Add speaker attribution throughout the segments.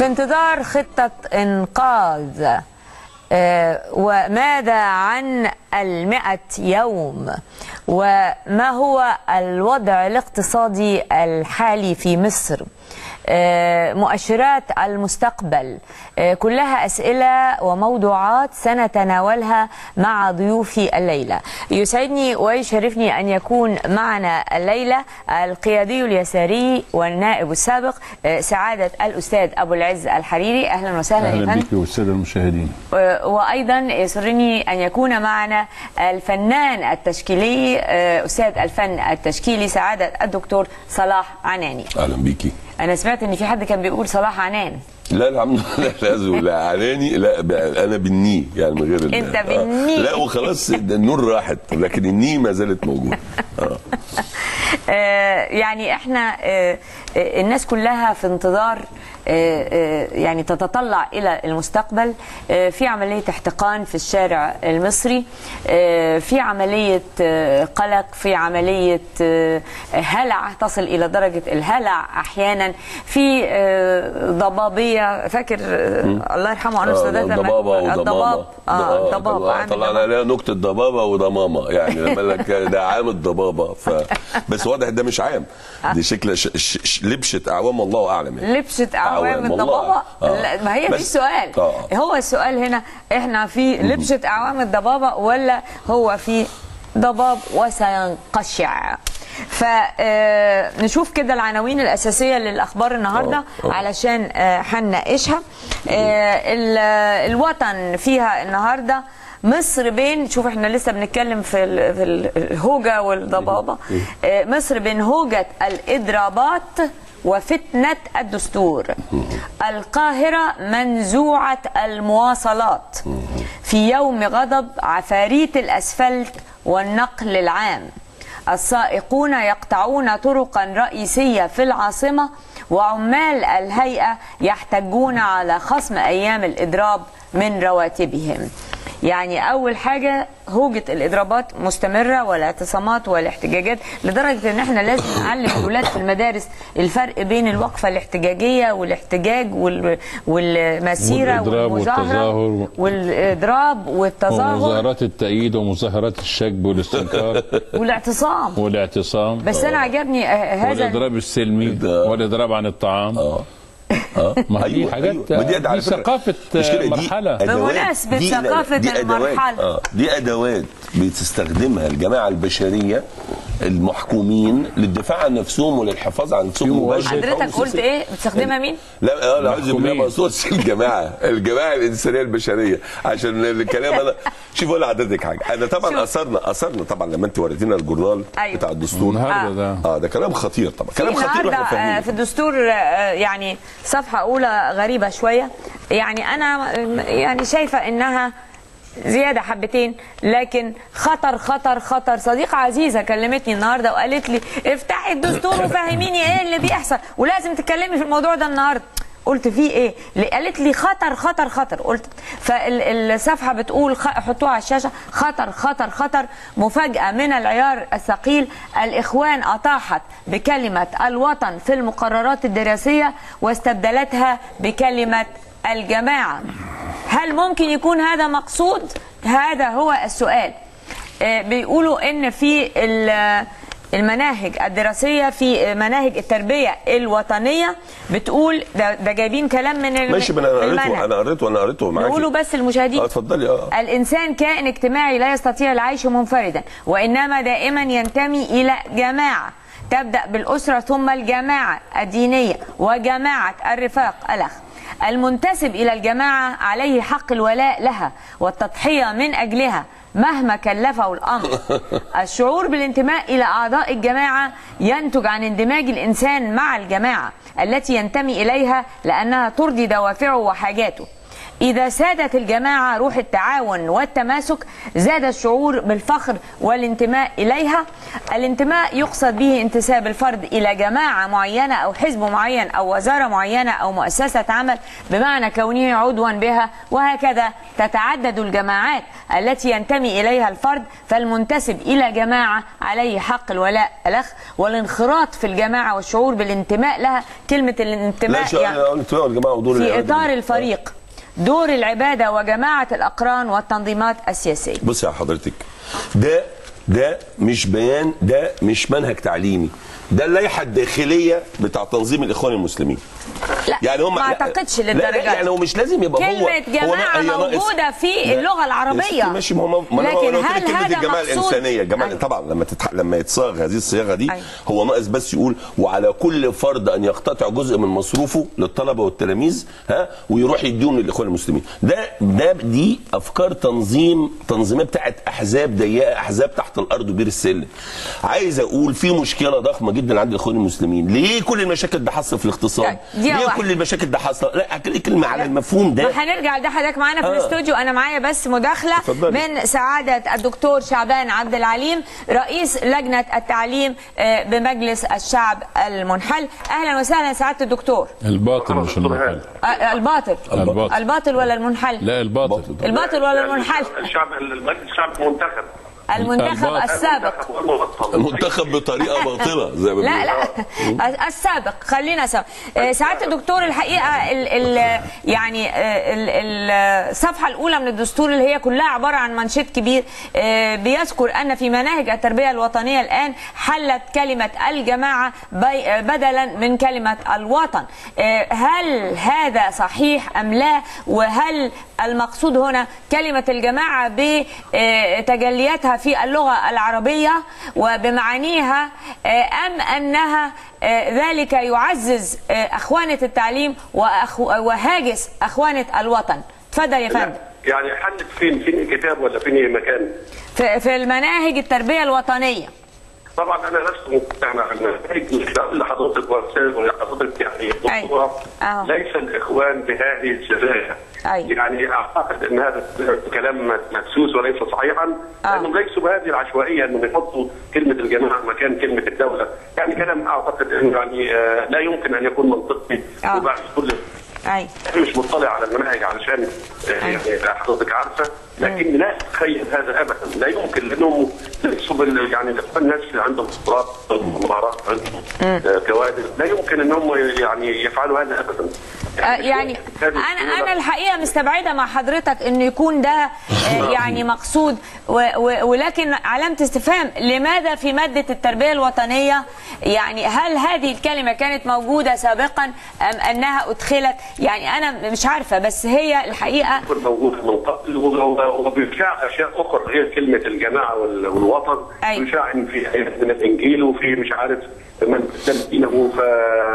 Speaker 1: في انتظار خطة إنقاذ آه، وماذا عن المئة يوم وما هو الوضع الاقتصادي الحالي في مصر آه، مؤشرات المستقبل آه، كلها أسئلة وموضوعات سنتناولها مع ضيوفي الليلة يسعدني ويشرفني أن يكون معنا الليلة القيادي اليساري والنائب السابق آه، سعادة الأستاذ أبو العز الحريري أهلا وسهلا يا
Speaker 2: اهلا
Speaker 1: فندم
Speaker 2: بك والساده المشاهدين
Speaker 1: وايضا يسرني ان يكون معنا الفنان التشكيلي آه، استاذ الفن التشكيلي سعاده الدكتور صلاح عناني
Speaker 3: اهلا بيكي
Speaker 1: انا سمعت ان في حد كان بيقول صلاح عنان
Speaker 3: لا الحمد لله لا زو- لا علاني لا ب- انا بالني يعني من غير ال-
Speaker 1: أنت
Speaker 3: آه.
Speaker 1: بالني.
Speaker 3: لا وخلاص ده النور راحت لكن الني ما زالت موجوده اه
Speaker 1: آه، يعني احنا آه، آه، الناس كلها في انتظار آه، آه، يعني تتطلع الى المستقبل آه، في عمليه احتقان في الشارع المصري آه، في عمليه آه، قلق في عمليه آه، هلع تصل الى درجه الهلع احيانا في آه، ضبابيه فاكر آه، الله يرحمه انور السادات لما-
Speaker 3: ضبابه
Speaker 1: الضباب
Speaker 3: وضمامه
Speaker 1: اه الضباب عامل
Speaker 3: طلعنا
Speaker 1: ضباب.
Speaker 3: عليها نكته ضبابه وضمامه يعني لما قال لك ده عام الضبابه ف بس واضح ده مش عام دي شكل ش... ش... ش... لبشه اعوام الله اعلم يعني.
Speaker 1: لبست اعوام
Speaker 3: أعوام، والله.
Speaker 1: الضبابه
Speaker 3: آه.
Speaker 1: لا ما هي دي
Speaker 3: بس-
Speaker 1: السؤال
Speaker 3: آه.
Speaker 1: هو السؤال هنا احنا في لبسه اعوام الضبابه ولا هو في ضباب وسينقشع فنشوف كده العناوين الأساسية للأخبار النهاردة
Speaker 3: آه، آه.
Speaker 1: علشان آه، هنناقشها آه، ال- الوطن فيها النهاردة مصر بين شوف احنا لسه بنتكلم في ال- في ال- الهوجة والضبابة آه، مصر بين هوجة الإضرابات وفتنة الدستور القاهرة منزوعة المواصلات في يوم غضب عفاريت الأسفلت والنقل العام السائقون يقطعون طرقا رئيسية في العاصمة وعمال الهيئة يحتجون على خصم أيام الإضراب من رواتبهم يعني أول حاجة هوجة الإضرابات مستمرة والاعتصامات والاحتجاجات لدرجة إن إحنا لازم نعلم الأولاد في المدارس الفرق بين الوقفة الاحتجاجية والاحتجاج وال... والمسيرة
Speaker 2: والإضراب
Speaker 1: والمظاهرة
Speaker 2: والتظاهر.
Speaker 1: والإضراب والتظاهر
Speaker 2: ومظاهرات التأييد ومظاهرات الشجب والاستنكار
Speaker 1: والاعتصام
Speaker 2: والاعتصام
Speaker 1: بس أنا عجبني آه، هذا
Speaker 2: والاضراب السلمي
Speaker 3: ده.
Speaker 2: والاضراب عن الطعام
Speaker 3: اه اه
Speaker 2: ما هي دي حاجات
Speaker 3: ما دي,
Speaker 2: دي
Speaker 3: على فكرة
Speaker 2: ثقافة
Speaker 3: مشكلة دي
Speaker 2: مرحلة.
Speaker 3: أدوات.
Speaker 1: بمناسبة
Speaker 3: دي-
Speaker 1: ثقافة
Speaker 3: دي أدوات.
Speaker 1: المرحلة.
Speaker 3: اه دي ادوات بتستخدمها الجماعه البشريه المحكومين للدفاع عن نفسهم وللحفاظ عن نفسهم
Speaker 2: في
Speaker 3: مباشر
Speaker 1: حضرتك قلت إيه بتستخدمها مين؟
Speaker 3: لا لا اعوذ بالله
Speaker 2: محكومين.
Speaker 3: ما اقصدش الجماعه الجماعه الانسانيه البشريه عشان الكلام انا شوف اقول لحضرتك حاجه انا طبعا
Speaker 1: شوف.
Speaker 3: اثرنا اثرنا طبعا لما انت وريتينا الجورنال
Speaker 1: أيوة.
Speaker 3: بتاع الدستور
Speaker 2: النهارده ده
Speaker 3: اه ده كلام خطير طبعا
Speaker 1: في
Speaker 3: كلام خطير
Speaker 1: النهارده
Speaker 3: واحنا
Speaker 1: آه،
Speaker 3: فاهمين
Speaker 1: في الدستور آه، يعني صفحة أولى غريبة شوية يعني أنا آه، يعني شايفة إنها زيادة حبتين لكن خطر خطر خطر صديقة عزيزة كلمتني النهاردة وقالت لي افتحي الدستور وفهميني ايه اللي بيحصل ولازم تتكلمي في الموضوع ده النهاردة قلت في ايه اللي قالت لي خطر خطر خطر قلت فالصفحه بتقول خ- حطوها على الشاشه خطر خطر خطر مفاجاه من العيار الثقيل الاخوان اطاحت بكلمه الوطن في المقررات الدراسيه واستبدلتها بكلمه الجماعه هل ممكن يكون هذا مقصود هذا هو السؤال آه، بيقولوا ان في ال- المناهج الدراسيه في مناهج التربيه الوطنيه بتقول ده, ده جايبين كلام من الم-
Speaker 3: ماشي ما انا قريته
Speaker 1: المنهج.
Speaker 3: انا قريته انا قريته معاكي
Speaker 1: نقوله بس المشاهدين
Speaker 3: اه اتفضلي اه
Speaker 1: الإنسان كائن اجتماعي لا يستطيع العيش منفردا وإنما دائما ينتمي إلى جماعة تبدأ بالأسرة ثم الجماعة الدينية وجماعة الرفاق الأخ المنتسب إلى الجماعة عليه حق الولاء لها والتضحية من أجلها مهما كلفه الأمر الشعور بالانتماء إلى أعضاء الجماعة ينتج عن اندماج الإنسان مع الجماعة التي ينتمي إليها لأنها ترضي دوافعه وحاجاته إذا سادت الجماعة روح التعاون والتماسك زاد الشعور بالفخر والانتماء إليها الانتماء يقصد به انتساب الفرد إلى جماعة معينة أو حزب معين أو وزارة معينة أو مؤسسة عمل بمعنى كونه عضوا بها وهكذا تتعدد الجماعات التي ينتمي إليها الفرد فالمنتسب إلى جماعة عليه حق الولاء الأخ والانخراط في الجماعة والشعور بالانتماء لها كلمة الانتماء
Speaker 3: لا شو انتوا يا جماعه ودول
Speaker 1: في إطار الفريق دور العبادة وجماعة الأقران والتنظيمات السياسية
Speaker 3: بص يا حضرتك ده ده مش بيان ده مش منهج تعليمي ده اللائحه الداخليه بتاع تنظيم الاخوان المسلمين
Speaker 1: لا
Speaker 3: يعني هم
Speaker 1: ما
Speaker 3: لا-
Speaker 1: اعتقدش
Speaker 3: لا,
Speaker 1: للدرجة
Speaker 3: لا يعني هو مش لازم يبقى هو
Speaker 1: كلمة
Speaker 3: هو
Speaker 1: جماعة
Speaker 3: هي ناقص-
Speaker 1: موجودة في
Speaker 3: لا.
Speaker 1: اللغة
Speaker 3: يا
Speaker 1: العربية
Speaker 3: ستي ماشي ما هو ما أنا
Speaker 1: لكن
Speaker 3: قلت لك
Speaker 1: هل
Speaker 3: كلمه
Speaker 1: هذا
Speaker 3: الجماعه
Speaker 1: مقصود؟
Speaker 3: الانسانيه الجماعه
Speaker 1: أيوة.
Speaker 3: طبعا لما تتح... لما يتصاغ هذه الصياغه دي
Speaker 1: أيوة.
Speaker 3: هو ناقص بس يقول وعلى كل فرد ان يقتطع جزء من مصروفه للطلبه والتلاميذ ها ويروح يديهم للاخوان المسلمين ده ده دي افكار تنظيم تنظيميه بتاعت احزاب ضيقه احزاب تحت الارض وبير السلم عايز اقول في مشكله ضخمه جدا عند الاخوان المسلمين ليه كل المشاكل ده حاصله في الاقتصاد
Speaker 1: طيب، دي
Speaker 3: ليه
Speaker 1: واحد.
Speaker 3: كل المشاكل ده حاصله لا أكل- كلمه على المفهوم ده
Speaker 1: ما هنرجع ده حضرتك معانا في
Speaker 3: آه.
Speaker 1: الاستوديو انا معايا بس مداخله
Speaker 3: اتفضلي.
Speaker 1: من سعاده الدكتور شعبان عبد العليم رئيس لجنه التعليم آه، بمجلس الشعب المنحل اهلا وسهلا سعاده الدكتور
Speaker 2: الباطل مش المنحل
Speaker 1: آه، الباطل
Speaker 2: الباطل.
Speaker 1: الباطل ولا المنحل
Speaker 2: لا الباطل
Speaker 1: الباطل ولا المنحل
Speaker 4: الشعب المجلس الشعب المنتخب
Speaker 1: المنتخب
Speaker 2: الباطل.
Speaker 1: السابق
Speaker 4: والمبطل.
Speaker 3: المنتخب بطريقه باطله زي ما
Speaker 1: لا
Speaker 3: بيقولوا.
Speaker 1: لا السابق خلينا سوا آه، سعاده الدكتور الحقيقه ال ال يعني آه، ال- ال- الصفحه الاولى من الدستور اللي هي كلها عباره عن منشط كبير آه، بيذكر ان في مناهج التربيه الوطنيه الان حلت كلمه الجماعه بي- آه، بدلا من كلمه الوطن آه، هل هذا صحيح ام لا وهل المقصود هنا كلمه الجماعه بتجلياتها في اللغه العربيه وبمعانيها آه، ام انها آه، ذلك يعزز آه، اخوانه التعليم وأخو- وهاجس اخوانه الوطن تفضل يا فندم
Speaker 4: يعني حلت فين فين الكتاب ولا فين أي مكان
Speaker 1: في في المناهج التربيه الوطنيه
Speaker 4: طبعا انا لست مقتنع مع المناهج اللي حضرتك وأستاذ حضرتك يعني دكتورة
Speaker 1: أهو.
Speaker 4: ليس الاخوان بهذه السذاجه
Speaker 1: أيوة.
Speaker 4: يعني اعتقد ان هذا كلام مدسوس وليس صحيحا
Speaker 1: آه.
Speaker 4: لانهم ليسوا بهذه العشوائيه انهم يحطوا كلمه الجماعه مكان كلمه الدوله يعني كلام اعتقد انه يعني آه، لا يمكن ان يكون منطقي
Speaker 1: آه.
Speaker 4: وبعد كل
Speaker 1: اي
Speaker 4: مش مطلع على المناهج علشان آه، يعني حضرتك عارفه لكن لا اتخيل هذا ابدا لا يمكن لانهم ليسوا بال- يعني الاخوان الناس اللي عندهم خبرات مهارات عندهم آه، كوادر لا يمكن انهم يعني يفعلوا هذا ابدا
Speaker 1: آه، يعني انا انا الحقيقه مستبعده مع حضرتك انه يكون ده آه، يعني مقصود و- و- ولكن علامه استفهام لماذا في ماده التربيه الوطنيه يعني هل هذه الكلمه كانت موجوده سابقا ام انها ادخلت يعني انا مش عارفه بس هي الحقيقه
Speaker 4: يكون موجود من قبل و- وبيشاع اشياء اخرى غير كلمه الجماعه وال- والوطن
Speaker 1: أيوة.
Speaker 4: بيشاع ان في ايات من الانجيل وفي مش عارف من قدم دينه ف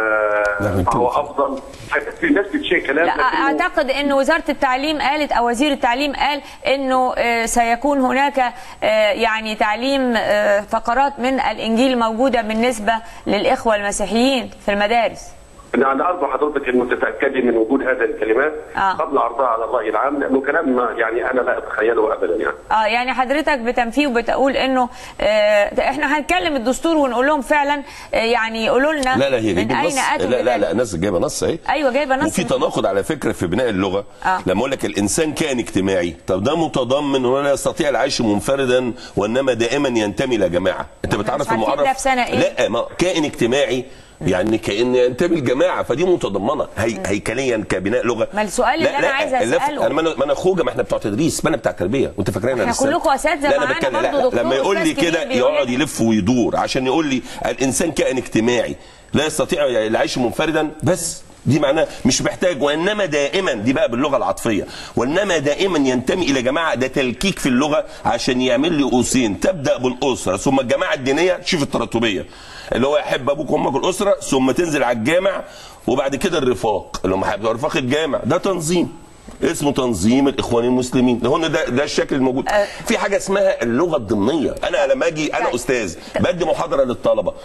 Speaker 4: فهو افضل في ناس بتشيء كلام
Speaker 1: لا
Speaker 4: لكنه-
Speaker 1: اعتقد ان وزاره التعليم قالت او وزير التعليم قال انه آه، سيكون هناك آه، يعني تعليم آه، فقرات من الانجيل موجوده بالنسبه للاخوه المسيحيين في المدارس
Speaker 4: انا ارجو حضرتك انه تتاكدي من وجود هذه الكلمات
Speaker 1: آه.
Speaker 4: قبل عرضها على الراي العام لانه كلام ما- يعني انا لا اتخيله ابدا يعني
Speaker 1: اه يعني حضرتك بتنفيه وبتقول انه آه احنا هنكلم الدستور ونقول لهم فعلا آه يعني يقولوا لنا
Speaker 3: لا لا هي
Speaker 1: من
Speaker 3: جايبين
Speaker 1: اين
Speaker 3: نص
Speaker 1: اتوا
Speaker 3: لا لا
Speaker 1: بذلك.
Speaker 3: لا ناس جايبه نص اهي
Speaker 1: ايوه جايبه نص
Speaker 3: وفي تناقض على فكره في بناء اللغه
Speaker 1: آه.
Speaker 3: لما اقول لك الانسان كائن اجتماعي طب ده متضمن ولا يستطيع العيش منفردا وانما دائما ينتمي الى جماعه انت بتعرف
Speaker 1: عارفين
Speaker 3: المعرف
Speaker 1: ده في سنة إيه؟
Speaker 3: لا ما كائن اجتماعي يعني كان ينتمي لجماعه فدي متضمنه هي هيكليا كبناء لغه
Speaker 1: ما السؤال اللي
Speaker 3: لا
Speaker 1: أنا
Speaker 3: لا
Speaker 1: عايزة
Speaker 3: اللف-
Speaker 1: أسأله.
Speaker 3: انا ما انا ما انا خوجه ما احنا بتوع تدريس ما انا بتاع تربيه وانت فاكرين انا
Speaker 1: إحنا
Speaker 3: لسه-
Speaker 1: كلكم أساتذة
Speaker 3: لا، أنا
Speaker 1: معانا
Speaker 3: بتكلم- لا،
Speaker 1: برضه دكتور
Speaker 3: لما يقول لي
Speaker 1: أستاذ
Speaker 3: كده
Speaker 1: كبير بيقول
Speaker 3: يقعد
Speaker 1: لي-
Speaker 3: يلف ويدور عشان يقول لي الانسان كائن اجتماعي لا يستطيع العيش منفردا بس دي معناه مش محتاج وانما دائما دي بقى باللغه العاطفيه وانما دائما ينتمي الى جماعه ده تلكيك في اللغه عشان يعمل لي قوسين تبدا بالاسره ثم الجماعه الدينيه تشوف التراتبيه اللي هو يحب ابوك وامك الاسره ثم تنزل على الجامع وبعد كده الرفاق اللي هم هيبقوا رفاق الجامع ده تنظيم اسمه تنظيم الاخوان المسلمين ده هنا ده ده الشكل الموجود في حاجه اسمها اللغه الضمنيه انا لما اجي انا
Speaker 1: طيب.
Speaker 3: استاذ بدي محاضره للطلبه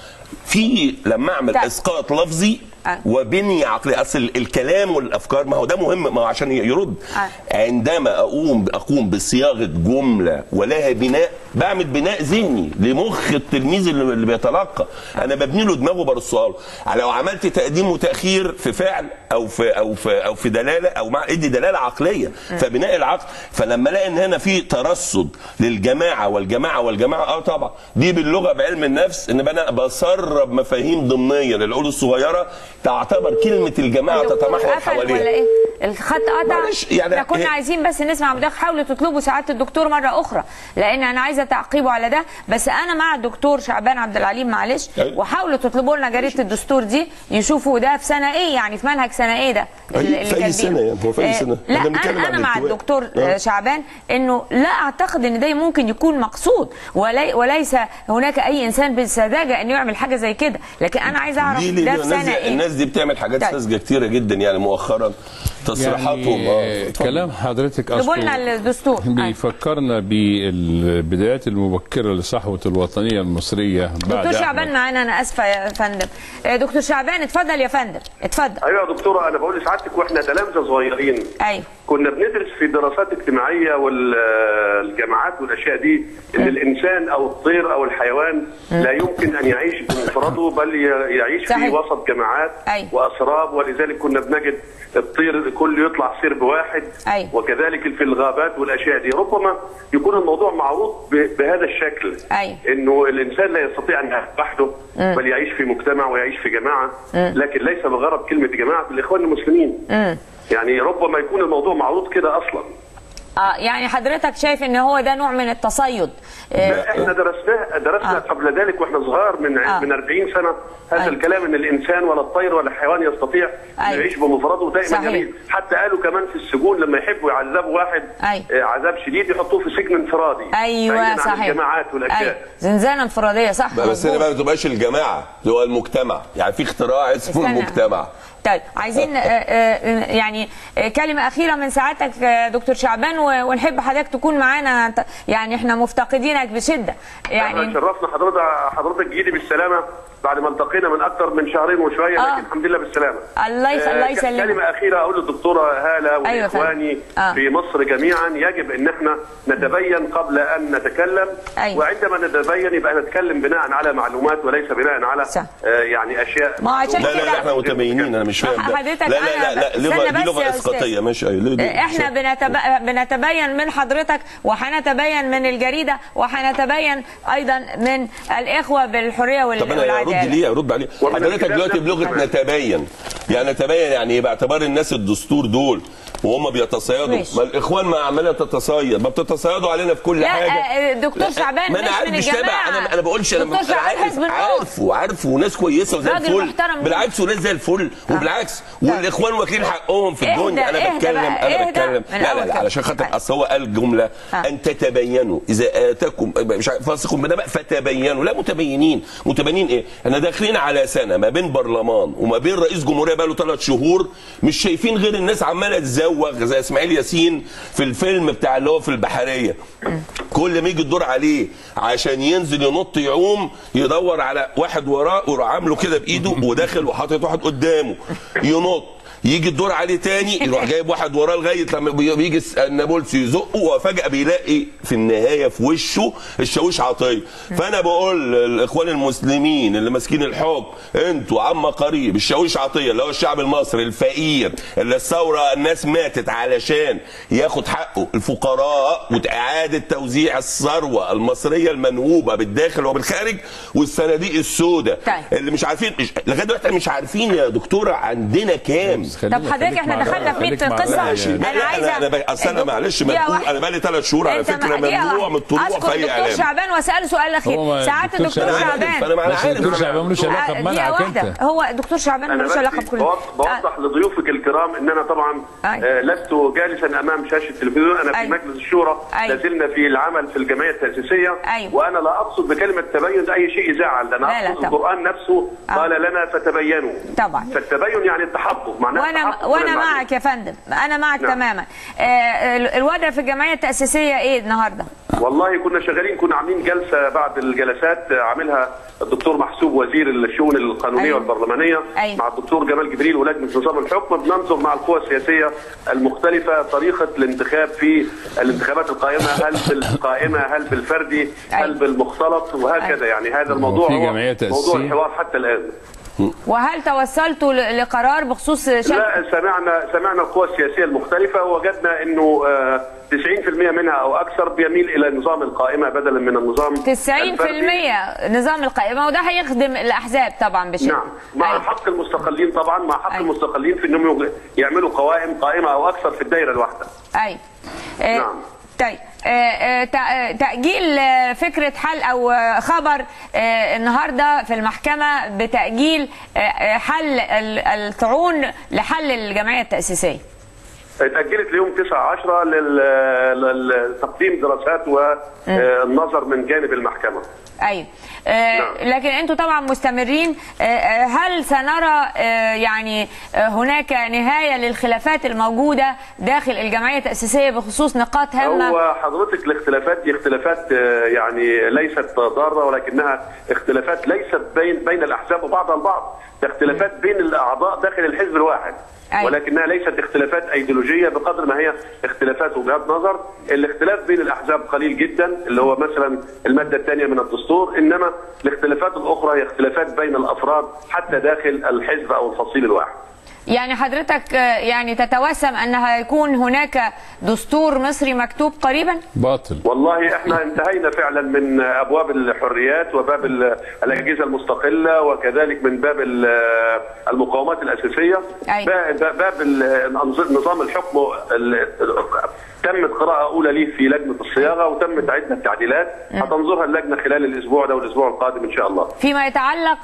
Speaker 3: في لما اعمل
Speaker 1: طيب.
Speaker 3: اسقاط لفظي
Speaker 1: آه.
Speaker 3: وبني عقلي اصل الكلام والافكار ما هو ده مهم ما هو عشان يرد
Speaker 1: آه.
Speaker 3: عندما اقوم اقوم بصياغه جمله ولها بناء بعمل بناء ذهني لمخ التلميذ اللي اللي بيتلقى انا ببني له دماغه برسال لو عملت تقديم وتاخير في فعل او في او في او في دلاله او مع ادي دلاله عقليه فبناء العقل فلما الاقي ان هنا في ترصد للجماعه والجماعه والجماعه اه طبعا دي باللغه بعلم النفس ان انا بسرب مفاهيم ضمنيه للعقول الصغيره تعتبر كلمه الجماعه
Speaker 1: الدكتور
Speaker 3: تتمحور
Speaker 1: قفل
Speaker 3: حواليها
Speaker 1: ولا ايه؟ الخط قطع
Speaker 3: معلش، يعني
Speaker 1: احنا كنا
Speaker 3: هي-
Speaker 1: عايزين بس نسمع مداخل حاولوا تطلبوا سعاده الدكتور مره اخرى لان انا عايزه تعقيبه على ده بس انا مع الدكتور شعبان عبد العليم معلش
Speaker 3: أيوة.
Speaker 1: وحاولوا تطلبوا لنا جريده الدستور دي نشوفوا ده في سنه ايه يعني في منهج سنه ايه ده
Speaker 3: أي- في أي
Speaker 1: كاتبينه.
Speaker 3: سنة يعني، هو في أي
Speaker 1: آه،
Speaker 3: سنة؟
Speaker 1: لا
Speaker 3: إحنا بنتكلم
Speaker 1: انا
Speaker 3: عن
Speaker 1: انا مع
Speaker 3: الالتواء.
Speaker 1: الدكتور
Speaker 3: آه.
Speaker 1: آه، شعبان انه لا اعتقد ان ده ممكن يكون مقصود ولي وليس هناك اي انسان بالسذاجه انه يعمل حاجه زي كده لكن انا عايزه اعرف
Speaker 3: ليه ليه
Speaker 1: ده
Speaker 3: ليه
Speaker 1: في
Speaker 3: الناس
Speaker 1: سنه
Speaker 3: دي,
Speaker 1: ايه
Speaker 3: الناس دي بتعمل حاجات
Speaker 1: طيب.
Speaker 3: ساذجه كتيره جدا يعني مؤخرا تصريحاتهم
Speaker 2: يعني
Speaker 3: اه اتفضل.
Speaker 2: كلام حضرتك
Speaker 1: جيبوا لنا
Speaker 2: اصله
Speaker 1: الدستور أيوة.
Speaker 2: بيفكرنا بالبدايات المبكره لصحوه الوطنيه المصريه بعد
Speaker 1: دكتور شعبان
Speaker 2: أحمد.
Speaker 1: معانا انا اسفه يا فندم آه، دكتور شعبان اتفضل يا فندم اتفضل
Speaker 4: ايوه يا دكتوره انا بقول لسعادتك واحنا تلامذه صغيرين
Speaker 1: ايوه
Speaker 4: كنا بندرس في دراسات اجتماعيه والجامعات والاشياء دي ان الانسان او الطير او الحيوان لا يمكن ان يعيش بمفرده بل ي- يعيش
Speaker 1: صحيح.
Speaker 4: في وسط جماعات
Speaker 1: أيوة.
Speaker 4: واسراب ولذلك كنا بنجد الطير كله يطلع سير بواحد
Speaker 1: أيوة.
Speaker 4: وكذلك في الغابات والاشياء دي ربما يكون الموضوع معروض ب- بهذا الشكل
Speaker 1: أيوة.
Speaker 4: انه الانسان لا يستطيع ان يعيش وحده بل يعيش في مجتمع ويعيش في جماعه لكن ليس بغرض كلمه جماعه الاخوان المسلمين يعني ربما يكون الموضوع معروض كده اصلا
Speaker 1: اه يعني حضرتك شايف ان هو ده نوع من التصيد آه،
Speaker 4: لا، احنا درسناه درسنا
Speaker 1: آه.
Speaker 4: قبل ذلك واحنا صغار من
Speaker 1: آه.
Speaker 4: من 40 سنه هذا
Speaker 1: أيوة.
Speaker 4: الكلام ان الانسان ولا الطير ولا الحيوان يستطيع ان
Speaker 1: أيوة.
Speaker 4: يعيش بمفرده دائما
Speaker 1: صحيح.
Speaker 4: جميل حتى قالوا كمان في السجون لما يحبوا يعذبوا واحد
Speaker 1: أيوة.
Speaker 4: آه، عذاب شديد يحطوه في سجن انفرادي
Speaker 1: ايوه
Speaker 4: بعيداً عن
Speaker 1: صحيح
Speaker 4: الجماعات
Speaker 1: ايوه
Speaker 4: والاشياء
Speaker 1: زنزانه انفراديه صح
Speaker 3: بس هنا
Speaker 1: مظبوط.
Speaker 3: بقى ما تبقاش الجماعه اللي هو المجتمع يعني في اختراع اسمه
Speaker 1: استنى.
Speaker 3: المجتمع
Speaker 1: طيب عايزين آه، آه، يعني آه، كلمة أخيرة من سعادتك آه، دكتور شعبان و- ونحب حضرتك تكون معانا أنت- يعني احنا مفتقدينك بشدة
Speaker 4: احنا
Speaker 1: يعني
Speaker 4: شرفنا حضرتك حضرتك جيتي بالسلامه بعد ما التقينا من اكثر من شهرين وشويه
Speaker 1: آه.
Speaker 4: لكن الحمد لله بالسلامه
Speaker 1: الله يخ-
Speaker 4: آه،
Speaker 1: الله
Speaker 4: ك-
Speaker 1: يسلمك.
Speaker 4: كلمه اخيره اقول للدكتوره هاله
Speaker 1: أيوة
Speaker 4: واخواني
Speaker 1: فندم. آه.
Speaker 4: في مصر جميعا يجب ان احنا نتبين قبل ان نتكلم
Speaker 1: أيوة.
Speaker 4: وعندما نتبين يبقى نتكلم بناء على معلومات وليس بناء على
Speaker 1: صح.
Speaker 4: آه، يعني اشياء
Speaker 1: ما عشان
Speaker 3: لا لا
Speaker 1: كده-
Speaker 3: لا احنا متبينين انا مش فاهم ده
Speaker 1: حضرتك
Speaker 3: لا لا لا
Speaker 1: أنا
Speaker 3: لا
Speaker 1: ب-
Speaker 3: لغه
Speaker 1: استنى
Speaker 3: دي
Speaker 1: بس
Speaker 3: لغه
Speaker 1: يا
Speaker 3: اسقاطيه
Speaker 1: أستاذ.
Speaker 3: ماشي ايوه ليه-
Speaker 1: احنا بنتب... بنتبين من حضرتك وهنتبين من الجريدة وهنتبين أيضا من الإخوة بالحرية وال...
Speaker 3: طب انا ارد
Speaker 1: والعدالة
Speaker 3: ليه ارد عليه
Speaker 4: ومن
Speaker 3: حضرتك
Speaker 4: الكتاب
Speaker 3: دلوقتي
Speaker 4: نفسه
Speaker 3: بلغه
Speaker 4: كمان.
Speaker 3: نتبين يعني نتبين يعني ايه باعتبار الناس الدستور دول وهم بيتصيدوا
Speaker 1: ماشي.
Speaker 3: ما الاخوان ما عماله تتصيد ما بتتصيدوا علينا في كل
Speaker 1: لا
Speaker 3: حاجه
Speaker 1: آه، دكتور
Speaker 3: لا،
Speaker 1: شعبان
Speaker 3: ما انا
Speaker 1: مش
Speaker 3: عارف
Speaker 1: من
Speaker 3: مش تابع
Speaker 1: الجماعة.
Speaker 3: انا انا بقولش انا
Speaker 1: دكتور
Speaker 3: أنا
Speaker 1: شعبان
Speaker 3: عارف
Speaker 1: حزب النور.
Speaker 3: عارف وعارف وناس كويسه وزي
Speaker 1: راجل
Speaker 3: الفل
Speaker 1: محترم.
Speaker 3: بالعكس وناس زي الفل وبالعكس والاخوان واكلين حقهم في
Speaker 1: اهدى،
Speaker 3: الدنيا انا
Speaker 1: اهدى
Speaker 3: بتكلم
Speaker 1: بقى،
Speaker 3: انا
Speaker 1: اهدى
Speaker 3: بتكلم
Speaker 1: من
Speaker 3: لا
Speaker 1: أول
Speaker 3: لا لا
Speaker 1: كده.
Speaker 3: علشان خاطر
Speaker 1: آه.
Speaker 3: اصل هو قال جمله
Speaker 1: آه.
Speaker 3: ان تتبينوا اذا اتاكم مش عارف فاسق بنبأ فتبينوا لا متبينين متبينين ايه احنا داخلين على سنه ما بين برلمان وما بين رئيس جمهوريه بقى له ثلاث شهور مش شايفين غير الناس عماله تزوغ زي اسماعيل ياسين في الفيلم بتاع اللي هو في البحريه كل ما يجي الدور عليه عشان ينزل ينط يعوم يدور على واحد وراه ويروح عامله كده بايده وداخل وحاطط واحد قدامه ينط يجي الدور عليه تاني يروح جايب واحد وراه لغايه لما بي- بيجي الس- النابلسي يزقه وفجاه بيلاقي في النهايه في وشه الشاويش عطيه فانا بقول للاخوان المسلمين اللي ماسكين الحكم انتوا عم قريب الشاويش عطيه اللي هو الشعب المصري الفقير اللي الثوره الناس ماتت علشان ياخد حقه الفقراء واعاده توزيع الثروه المصريه المنهوبه بالداخل وبالخارج والصناديق السوداء
Speaker 1: طيب.
Speaker 3: اللي مش عارفين مش لغايه دلوقتي مش عارفين يا دكتوره عندنا كام
Speaker 2: خلينا-
Speaker 1: طب حضرتك
Speaker 2: خليك
Speaker 1: احنا
Speaker 2: مع-
Speaker 1: دخلنا في
Speaker 2: خليك
Speaker 1: 100
Speaker 2: مع
Speaker 1: قصة.
Speaker 2: الرأي
Speaker 3: ماشي
Speaker 2: يعني.
Speaker 1: أنا
Speaker 3: لا،
Speaker 1: عايزة-
Speaker 3: انا انا اصل انا
Speaker 1: الدك-
Speaker 3: معلش
Speaker 1: دقيقة
Speaker 3: مدقوق
Speaker 1: واحدة.
Speaker 3: انا بقالي ثلاث شهور على
Speaker 1: أنت
Speaker 3: فكره
Speaker 1: مع- دقيقة
Speaker 3: ممنوع
Speaker 1: واحدة.
Speaker 3: من الطلوع
Speaker 1: أشكر
Speaker 3: في اي
Speaker 1: دكتور
Speaker 3: اعلام
Speaker 1: شعبان وأسأله سؤال أخير
Speaker 2: هو ما-
Speaker 1: ساعات
Speaker 2: دكتور
Speaker 1: الدكتور
Speaker 3: انا
Speaker 2: شعبان-
Speaker 3: عارف
Speaker 1: شعبان
Speaker 3: انا ما انا
Speaker 2: بس
Speaker 3: عارف
Speaker 2: الدكتور شعبان ملوش
Speaker 1: آه،
Speaker 2: علاقه
Speaker 1: دقيقة
Speaker 2: بمنعك
Speaker 1: واحدة
Speaker 2: انت
Speaker 1: هو دكتور شعبان
Speaker 4: انا
Speaker 1: ملوش علاقة
Speaker 4: بس
Speaker 1: بكل
Speaker 4: بوض- بوضح لضيوفك الكرام ان انا طبعا
Speaker 1: أي.
Speaker 4: آه، لست جالسا امام شاشه التلفزيون انا
Speaker 1: أي.
Speaker 4: في مجلس الشورى
Speaker 1: أي.
Speaker 4: لازلنا في العمل في الجمعيه التاسيسيه
Speaker 1: أيوة.
Speaker 4: وانا لا اقصد بكلمه تبين اي شيء يزعل
Speaker 1: لا،
Speaker 4: انا
Speaker 1: لا،
Speaker 4: اقصد
Speaker 1: طبعا.
Speaker 4: القران نفسه
Speaker 1: آه.
Speaker 4: قال لنا فتبينوا
Speaker 1: طبعا.
Speaker 4: فالتبين يعني التحقق معناها
Speaker 1: وانا
Speaker 4: تحقق
Speaker 1: وانا
Speaker 4: المعلومة.
Speaker 1: معك يا فندم انا معك
Speaker 4: نعم.
Speaker 1: تماما آه، ال- الوضع في الجمعيه التاسيسيه ايه النهارده
Speaker 4: والله كنا شغالين كنا عاملين جلسه بعد الجلسات عاملها الدكتور محسوب وزير الشؤون القانونيه
Speaker 1: أيوة.
Speaker 4: والبرلمانيه
Speaker 1: أيوة.
Speaker 4: مع الدكتور جمال جبريل ولجنه نظام الحكم بننظر مع القوى السياسيه المختلفه طريقه الانتخاب في الانتخابات القائمه هل بالقائمه هل بالفردي
Speaker 1: أيوة.
Speaker 4: هل بالمختلط وهكذا يعني هذا الموضوع
Speaker 2: في
Speaker 4: هو
Speaker 2: جمعية
Speaker 4: موضوع
Speaker 2: تأسيسية؟
Speaker 4: الحوار حتى الان
Speaker 1: وهل توصلتوا ل- لقرار بخصوص شكل
Speaker 4: لا سمعنا سمعنا القوى السياسيه المختلفه ووجدنا انه آه، 90% منها او اكثر بيميل الى نظام القائمه بدلا من النظام
Speaker 1: 90%
Speaker 4: الفردي.
Speaker 1: نظام القائمه وده هيخدم الاحزاب طبعا بشكل
Speaker 4: نعم مع
Speaker 1: أيوة.
Speaker 4: حق المستقلين طبعا مع حق
Speaker 1: أيوة.
Speaker 4: المستقلين في انهم يغ- يعملوا قوائم قائمه او اكثر في الدائره الواحده
Speaker 1: ايوه آه،
Speaker 4: نعم.
Speaker 1: طيب آه، آه، تأ- آه، تأجيل آه، فكرة حل أو آه، خبر آه، النهاردة في المحكمة بتأجيل آه، آه، حل ال- الطعون لحل الجمعية التأسيسية
Speaker 4: اتاجلت ليوم 9 10 لتقديم دراسات والنظر من جانب المحكمه
Speaker 1: أيوة آه،
Speaker 4: نعم.
Speaker 1: لكن أنتم طبعا مستمرين آه، آه، هل سنرى آه، يعني آه، هناك نهاية للخلافات الموجودة داخل الجمعية التأسيسية بخصوص نقاط هامة
Speaker 4: هو حضرتك الاختلافات دي اختلافات آه، يعني ليست ضاره ولكنها اختلافات ليست بين بين الاحزاب وبعضها البعض ده اختلافات بين الاعضاء داخل الحزب الواحد
Speaker 1: أيوة.
Speaker 4: ولكنها ليست اختلافات ايديولوجيه بقدر ما هي اختلافات وجهات نظر الاختلاف بين الاحزاب قليل جدا اللي هو مثلا الماده الثانيه من الدستور انما الاختلافات الاخرى هي اختلافات بين الافراد حتى داخل الحزب او الفصيل الواحد
Speaker 1: يعني حضرتك آه، يعني تتوسم أن هيكون هناك دستور مصري مكتوب قريبا
Speaker 2: باطل
Speaker 4: والله احنا انتهينا فعلا من ابواب الحريات وباب ال- الاجهزه المستقله وكذلك من باب ال- المقاومات الاساسيه
Speaker 1: أي.
Speaker 4: باب باب ال- أنظ- نظام الحكم ال- تمت قراءه اولى ليه في لجنه الصياغه وتمت عده تعديلات هتنظرها اللجنه خلال الاسبوع ده والاسبوع القادم ان شاء الله
Speaker 1: فيما يتعلق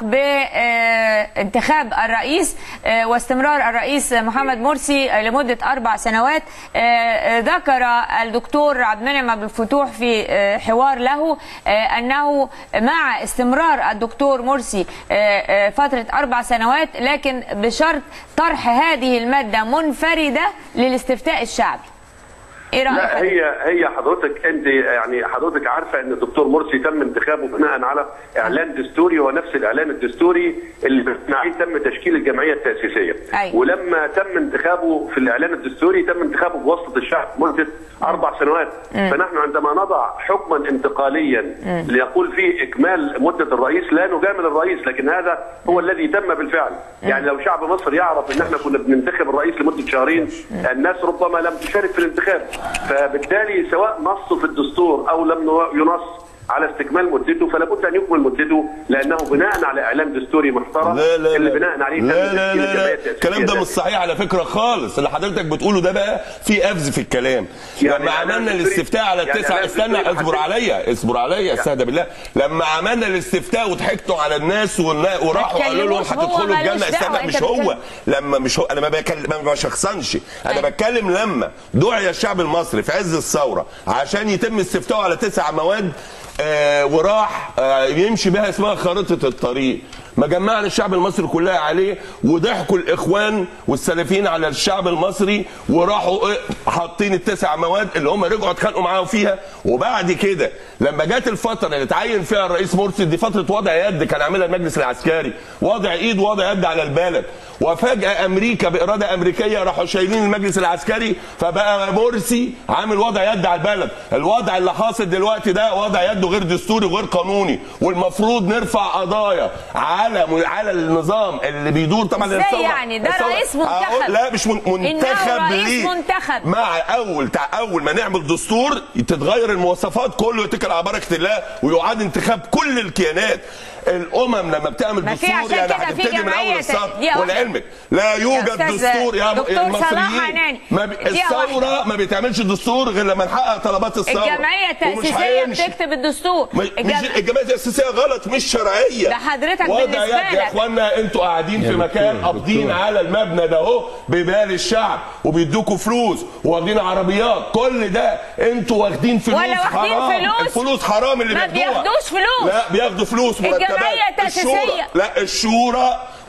Speaker 1: بانتخاب الرئيس آه، واستمرار الرئيس محمد مرسي آه، لمدة أربع سنوات آه، آه، ذكر الدكتور عبد المنعم عبد الفتوح في آه، حوار له آه، أنه مع استمرار الدكتور مرسي آه، آه، فترة أربع سنوات لكن بشرط طرح هذه المادة منفردة للاستفتاء الشعبي ايه رايك
Speaker 4: لا
Speaker 1: حضرتك؟
Speaker 4: هي هي حضرتك انت يعني حضرتك عارفه ان الدكتور مرسي تم انتخابه بناء على اعلان دستوري هو نفس الاعلان الدستوري اللي بناء عليه تم تشكيل الجمعيه التاسيسيه
Speaker 1: أيوة.
Speaker 4: ولما تم انتخابه في الاعلان الدستوري تم انتخابه بواسطه الشعب مده اربع سنوات فنحن عندما نضع حكما انتقاليا ليقول فيه اكمال مده الرئيس لا نجامل الرئيس لكن هذا هو الذي تم بالفعل يعني لو شعب مصر يعرف ان احنا كنا بننتخب الرئيس لمده شهرين الناس ربما لم تشارك في الانتخاب فبالتالي سواء نص في الدستور او لم ينص على استكمال مدته فلا بد ان يكمل مدته لانه بناء على اعلان دستوري محترم
Speaker 3: لا لا
Speaker 4: اللي
Speaker 3: لا
Speaker 4: بناء عليه تم
Speaker 3: لا لا
Speaker 4: تشكيل
Speaker 3: لا,
Speaker 4: الجمعيه
Speaker 3: لا.
Speaker 4: التأسيسية
Speaker 3: الكلام ده
Speaker 4: ده.
Speaker 3: مش صحيح على فكره خالص اللي حضرتك بتقوله ده بقى في قفز في الكلام
Speaker 4: يعني
Speaker 3: لما
Speaker 4: إعلان
Speaker 3: عملنا
Speaker 4: دستوري-
Speaker 3: الاستفتاء على
Speaker 4: يعني
Speaker 3: التسعه
Speaker 4: إعلان
Speaker 3: استنى
Speaker 4: دستوري
Speaker 3: اصبر
Speaker 4: محدد.
Speaker 3: عليا اصبر عليا استهدى بالله لما عملنا الاستفتاء وضحكتوا على الناس والنا- وراحوا قالوا لهم
Speaker 1: تكلموش، هو
Speaker 3: هتدخلوا
Speaker 1: ملوش
Speaker 3: الجنه
Speaker 1: دعوة،
Speaker 3: استنى
Speaker 1: أنت
Speaker 3: مش هو
Speaker 1: بتتكلم.
Speaker 3: لما مش هو انا ما بكلم ما بشخصنش انا
Speaker 1: أيوة.
Speaker 3: بتكلم لما دعي الشعب المصري في عز الثوره عشان يتم استفتاءه على تسع مواد آه وراح آه يمشي بها اسمها خارطه الطريق ما جمعنا الشعب المصري كلها عليه وضحكوا الاخوان والسلفيين على الشعب المصري وراحوا إيه، حاطين التسع مواد اللي هم رجعوا اتخانقوا معاهم فيها وبعد كده لما جت الفتره اللي اتعين فيها الرئيس مرسي دي فتره وضع يد كان عاملها المجلس العسكري وضع ايد وضع يد على البلد وفجاه امريكا باراده امريكيه راحوا شايلين المجلس العسكري فبقى مرسي عامل وضع يد على البلد الوضع اللي حاصل دلوقتي ده وضع يده غير دستوري وغير قانوني والمفروض نرفع قضايا على على النظام اللي بيدور طبعا
Speaker 1: إزاي
Speaker 3: الثورة-
Speaker 1: يعني؟ ده
Speaker 3: الثورة-
Speaker 1: رئيس منتخب.
Speaker 3: أقول- لا مش من- منتخب
Speaker 1: إنه رئيس
Speaker 3: ليه؟
Speaker 1: منتخب.
Speaker 3: مع اول تع اول ما نعمل دستور تتغير المواصفات كله يتكل على بركه الله ويعاد انتخاب كل الكيانات الامم لما بتعمل
Speaker 1: ما في
Speaker 3: دستور
Speaker 1: عشان
Speaker 3: يعني
Speaker 1: كده في
Speaker 3: هتبتدي من
Speaker 1: جمعية
Speaker 3: اول
Speaker 1: ت-
Speaker 3: السطر
Speaker 1: دي واحدة.
Speaker 3: ولعلمك لا يوجد
Speaker 1: أستاذ
Speaker 3: دستور يا
Speaker 1: دكتور صلاح
Speaker 3: المصريين
Speaker 1: عناني،
Speaker 3: ما ب...
Speaker 1: دي
Speaker 3: الثوره
Speaker 1: واحدة.
Speaker 3: ما بيتعملش دستور غير لما نحقق طلبات الثوره
Speaker 1: الجمعيه
Speaker 3: ومش
Speaker 1: التاسيسيه
Speaker 3: هيمشي.
Speaker 1: بتكتب الدستور
Speaker 3: مش
Speaker 1: الجم-
Speaker 3: الجمعيه التاسيسيه غلط مش شرعيه
Speaker 1: ده حضرتك
Speaker 3: وضع
Speaker 1: بالنسبة
Speaker 3: يد يا
Speaker 1: لك.
Speaker 3: اخوانا انتوا قاعدين في
Speaker 2: يا
Speaker 3: مكان
Speaker 2: دكتور،
Speaker 3: قابضين
Speaker 2: دكتور.
Speaker 3: على المبنى ده اهو ببال الشعب وبيدوكوا فلوس واخدين عربيات كل ده انتوا واخدين فلوس
Speaker 1: ولا واخدين
Speaker 3: حرام
Speaker 1: فلوس؟
Speaker 3: الفلوس حرام اللي
Speaker 1: ما
Speaker 3: بياخدوها
Speaker 1: بياخدوش فلوس.
Speaker 3: لا بياخدوا فلوس مرتبات
Speaker 1: الجمعية التأسيسية.
Speaker 3: الشورى لا الشورى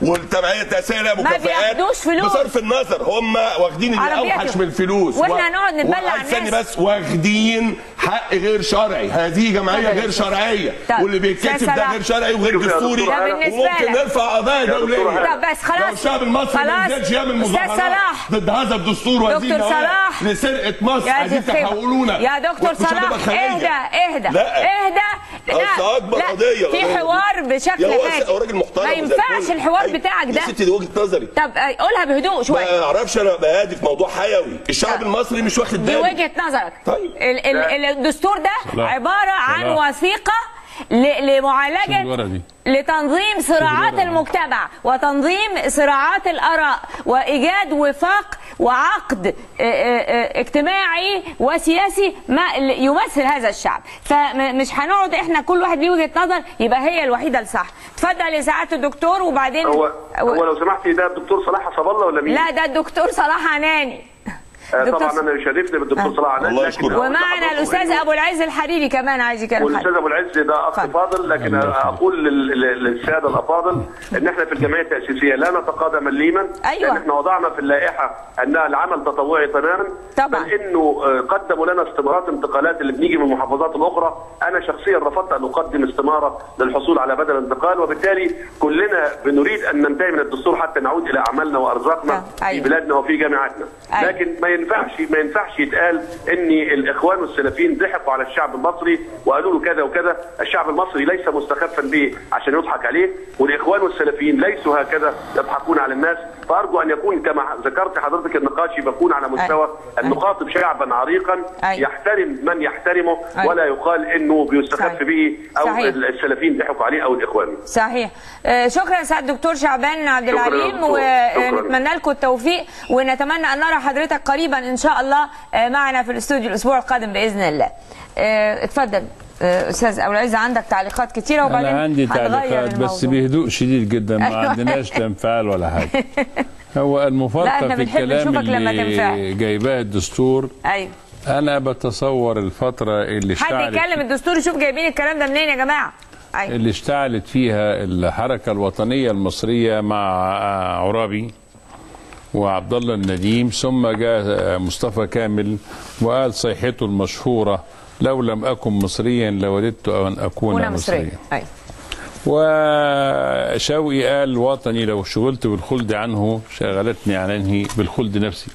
Speaker 3: والتبعيه تسهيل مكافآت
Speaker 1: بياخدوش فلوس.
Speaker 3: بصرف النظر هم واخدين اللي
Speaker 1: عربيات
Speaker 3: اوحش
Speaker 1: يوم.
Speaker 3: من الفلوس
Speaker 1: وإحنا هنقعد نتبلع
Speaker 3: وقعد ثاني
Speaker 1: الناس.
Speaker 3: بس واخدين حق غير شرعي هذه جمعيه
Speaker 1: طب.
Speaker 3: غير شرعيه
Speaker 1: طب.
Speaker 3: واللي بيتكتب
Speaker 1: أستاذ
Speaker 3: ده
Speaker 1: صلاح.
Speaker 3: غير شرعي وغير
Speaker 4: شوف يا
Speaker 3: دستوري
Speaker 4: دكتور
Speaker 1: ده بالنسبة
Speaker 3: وممكن
Speaker 1: لك.
Speaker 3: نرفع قضايا
Speaker 4: يا دكتور
Speaker 3: دوليه
Speaker 4: هلا.
Speaker 1: طب بس خلاص
Speaker 3: لو الشعب المصري ما
Speaker 1: خلاص.
Speaker 3: نزلش يعمل
Speaker 1: أستاذ
Speaker 3: مظاهرات
Speaker 1: صلاح.
Speaker 3: ضد هذا الدستور وهذه
Speaker 1: دكتور
Speaker 3: النوايا
Speaker 1: صلاح.
Speaker 3: لسرقه مصر
Speaker 1: يا
Speaker 3: عايزين
Speaker 1: دي الخيبة.
Speaker 3: تحولونا
Speaker 1: يا دكتور
Speaker 3: وانتوا شباب
Speaker 1: صلاح
Speaker 3: الخليجة.
Speaker 1: اهدى اهدى
Speaker 3: لا.
Speaker 1: اهدى
Speaker 3: أصل أكبر قضية.
Speaker 1: في حوار بشكل
Speaker 3: يا هو
Speaker 1: هادي
Speaker 3: هو راجل محترم
Speaker 1: ما
Speaker 3: وزي
Speaker 1: ينفعش
Speaker 3: الفل.
Speaker 1: الحوار
Speaker 3: أيوة.
Speaker 1: بتاعك
Speaker 3: يا
Speaker 1: ده
Speaker 3: ستي دي وجهه نظري
Speaker 1: طب آه، قولها بهدوء شويه
Speaker 3: ما اعرفش انا ابقى هادي في موضوع حيوي الشعب
Speaker 1: طب.
Speaker 3: المصري مش واخد
Speaker 1: دي
Speaker 3: باله
Speaker 1: وجهه نظرك
Speaker 3: طيب.
Speaker 1: ال ال الدستور ده
Speaker 2: صلاح.
Speaker 1: عباره عن
Speaker 2: صلاح.
Speaker 1: وثيقه ل-
Speaker 2: شوف الورقة
Speaker 1: لمعالجه
Speaker 2: دي.
Speaker 1: لتنظيم صراعات
Speaker 2: الورقة دي.
Speaker 1: المجتمع وتنظيم صراعات الاراء وايجاد وفاق وعقد آه، آه، آه، اجتماعي وسياسي ما يمثل هذا الشعب فمش هنقعد احنا كل واحد ليه وجهه نظر يبقى هي الوحيده الصح اتفضل يا سعاده الدكتور وبعدين
Speaker 4: هو هو لو سمحتي ده الدكتور صلاح حسب الله ولا مين؟
Speaker 1: لا ده الدكتور صلاح عناني
Speaker 4: آه،
Speaker 1: دكتور
Speaker 4: طبعا انا يشرفني بالدكتور صلاح عنان
Speaker 3: الله
Speaker 4: لكن
Speaker 3: يشكرك.
Speaker 4: أقول
Speaker 1: ومعنا
Speaker 4: لحضراتكم
Speaker 1: الاستاذ
Speaker 4: إنه-
Speaker 1: ابو العز الحريري كمان عايز يتكلم
Speaker 4: والاستاذ
Speaker 1: حاجه
Speaker 4: ابو العز ده اخ
Speaker 1: اتفضل.
Speaker 4: فاضل لكن
Speaker 2: الله يرحمه.
Speaker 4: اقول لل- لل- للساده الافاضل ان احنا في الجمعيه التاسيسيه لا نتقاضى مليما
Speaker 1: أيوة.
Speaker 4: لان احنا وضعنا في اللائحه انها العمل تطوعي تماما
Speaker 1: طبعا.
Speaker 4: بل انه آه، قدموا لنا استمارات انتقالات اللي بنيجي من المحافظات الاخرى انا شخصيا رفضت ان اقدم استماره للحصول على بدل انتقال وبالتالي كلنا بنريد ان ننتهي من الدستور حتى نعود الى اعمالنا وارزاقنا
Speaker 1: أيوة.
Speaker 4: في بلادنا وفي جامعاتنا
Speaker 1: أيوة.
Speaker 4: لكن ما ينفعش ما ينفعش يتقال ان الاخوان والسلفيين ضحكوا على الشعب المصري وقالوا له كذا وكذا الشعب المصري ليس مستخفا به عشان يضحك عليه والاخوان والسلفيين ليسوا هكذا يضحكون على الناس فارجو ان يكون كما ذكرت حضرتك النقاش يكون على مستوى ان نخاطب شعبا عريقا
Speaker 1: أيوة.
Speaker 4: يحترم من يحترمه
Speaker 1: أيوة.
Speaker 4: ولا يقال انه بيستخف
Speaker 1: صحيح.
Speaker 4: به او
Speaker 1: صحيح.
Speaker 4: السلفيين ضحكوا عليه او الاخوان
Speaker 1: صحيح آه، شكرا سعد الدكتور شعبان عبد
Speaker 4: شكراً يا
Speaker 1: العليم
Speaker 4: دكتور. شكراً.
Speaker 1: ونتمنى لكم التوفيق ونتمنى ان نرى حضرتك قريبا ان شاء الله آه، معنا في الاستوديو الاسبوع القادم باذن الله آه، اتفضل آه، استاذ ابو العز عندك تعليقات كتيره وبعدين
Speaker 2: انا عندي
Speaker 1: هنغير
Speaker 2: تعليقات بس
Speaker 1: الموضوع.
Speaker 2: بهدوء شديد جدا ما
Speaker 1: أيوة.
Speaker 2: عندناش لا انفعال ولا حاجه هو
Speaker 1: لا،
Speaker 2: المفارقه
Speaker 1: إحنا
Speaker 2: في
Speaker 1: بنحب
Speaker 2: الكلام
Speaker 1: نشوفك لما
Speaker 2: اللي
Speaker 1: تنفعل.
Speaker 2: جايباه الدستور
Speaker 1: ايوه
Speaker 2: انا بتصور الفتره اللي
Speaker 1: حد
Speaker 2: اشتعلت
Speaker 1: يتكلم الدستور يشوف جايبين الكلام ده منين يا جماعه ايوه
Speaker 2: اللي اشتعلت فيها الحركه الوطنيه المصريه مع عرابي وعبد الله النديم ثم جاء مصطفى كامل وقال صيحته المشهوره لو لم اكن مصريا لوددت ان اكون
Speaker 1: هنا
Speaker 2: مصريا
Speaker 1: مصريه ايوه
Speaker 2: وشوقي قال وطني لو شغلت بالخلد عنه شغلتني عن انهي بالخلد نفسي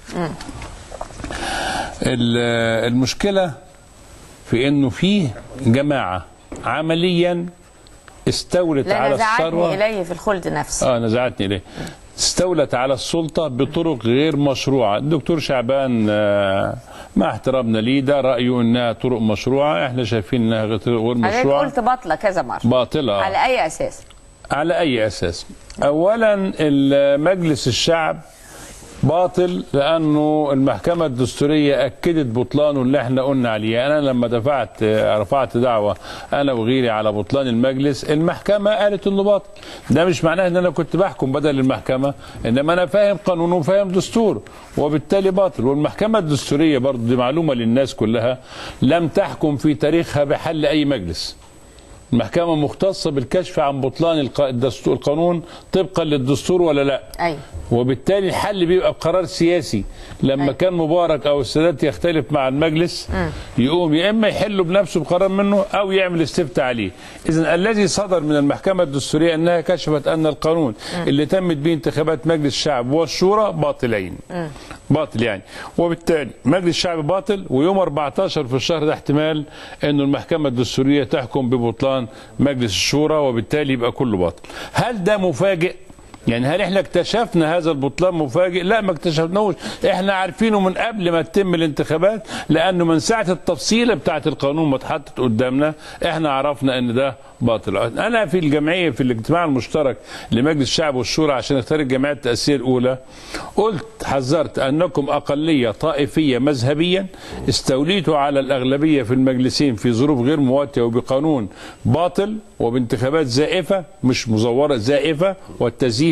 Speaker 2: ال- المشكله في انه فيه جماعه عمليا استولت
Speaker 1: لا
Speaker 2: على
Speaker 1: نزعتني
Speaker 2: الثروه
Speaker 1: اليه في الخلد نفسه
Speaker 2: اه نزعتني ليه استولت على السلطة بطرق غير مشروعة الدكتور شعبان آه، مع احترامنا ليه ده رأيه انها طرق مشروعة احنا شايفين انها غير غير
Speaker 1: حضرتك
Speaker 2: مشروعة
Speaker 1: قلت باطله كذا مره
Speaker 2: باطلة آه.
Speaker 1: على اي اساس
Speaker 2: على اي اساس اولا مجلس الشعب باطل لانه المحكمه الدستوريه اكدت بطلانه اللي احنا قلنا عليه انا لما دفعت رفعت دعوه انا وغيري على بطلان المجلس المحكمه قالت انه باطل ده مش معناه ان انا كنت بحكم بدل المحكمه انما انا فاهم قانون وفاهم دستور وبالتالي باطل والمحكمه الدستوريه برضه دي معلومه للناس كلها لم تحكم في تاريخها بحل اي مجلس المحكمة مختصة بالكشف عن بطلان الق- الدستور القانون طبقا للدستور ولا لا
Speaker 1: ايوه
Speaker 2: وبالتالي الحل بيبقى بقرار سياسي لما
Speaker 1: أيوة.
Speaker 2: كان مبارك او السادات يختلف مع المجلس يقوم يا اما يحله بنفسه بقرار منه او يعمل استفتاء عليه اذا الذي صدر من المحكمه الدستوريه انها كشفت ان القانون اللي تمت به انتخابات مجلس الشعب والشورى باطلين باطل يعني وبالتالي مجلس الشعب باطل ويوم 14 في الشهر ده احتمال انه المحكمه الدستوريه تحكم ببطلان مجلس الشورى وبالتالي يبقى كله باطل هل ده مفاجئ يعني هل احنا اكتشفنا هذا البطلان مفاجئ؟ لا ما اكتشفناهوش، احنا عارفينه من قبل ما تتم الانتخابات لانه من ساعه التفصيله بتاعه القانون ما اتحطت قدامنا احنا عرفنا ان ده باطل. انا في الجمعيه في الاجتماع المشترك لمجلس الشعب والشورى عشان اختار الجمعيه التاسيسيه الاولى قلت حذرت انكم اقليه طائفيه مذهبيا استوليتوا على الاغلبيه في المجلسين في ظروف غير مواتيه وبقانون باطل وبانتخابات زائفه مش مزوره زائفه والتزييف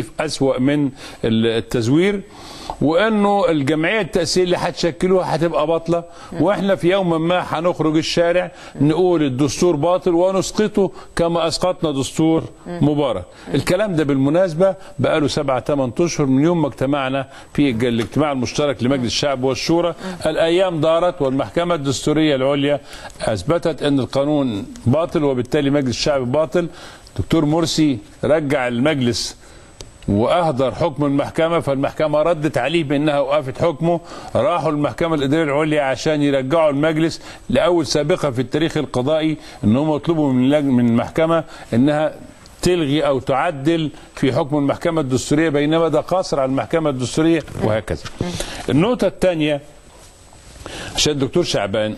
Speaker 2: التزييف اسوا من التزوير وانه الجمعيه التاسيسيه اللي هتشكلوها هتبقى باطله واحنا في يوم ما هنخرج الشارع نقول الدستور باطل ونسقطه كما اسقطنا دستور مبارك الكلام ده بالمناسبه بقاله سبعة ثمان اشهر من يوم ما اجتمعنا في الج- الاجتماع المشترك لمجلس الشعب والشورى الايام دارت والمحكمه الدستوريه العليا اثبتت ان القانون باطل وبالتالي مجلس الشعب باطل دكتور مرسي رجع المجلس واهدر حكم المحكمه فالمحكمه ردت عليه بانها وقفت حكمه راحوا المحكمه الاداريه العليا عشان يرجعوا المجلس لاول سابقه في التاريخ القضائي ان هم يطلبوا من اللج- من المحكمه انها تلغي او تعدل في حكم المحكمه الدستوريه بينما ده قاصر على المحكمه الدستوريه وهكذا. النقطه الثانيه عشان الدكتور شعبان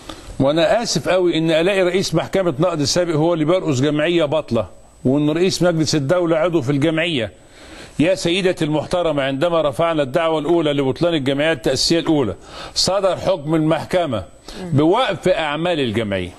Speaker 2: وانا اسف قوي ان الاقي رئيس محكمه نقد السابق هو اللي بيرقص جمعيه باطله وان رئيس مجلس الدوله عضو في الجمعيه يا سيدتي المحترمة عندما رفعنا الدعوة الأولى لبطلان الجمعيات التأسيسية الأولى صدر حكم المحكمة بوقف أعمال الجمعية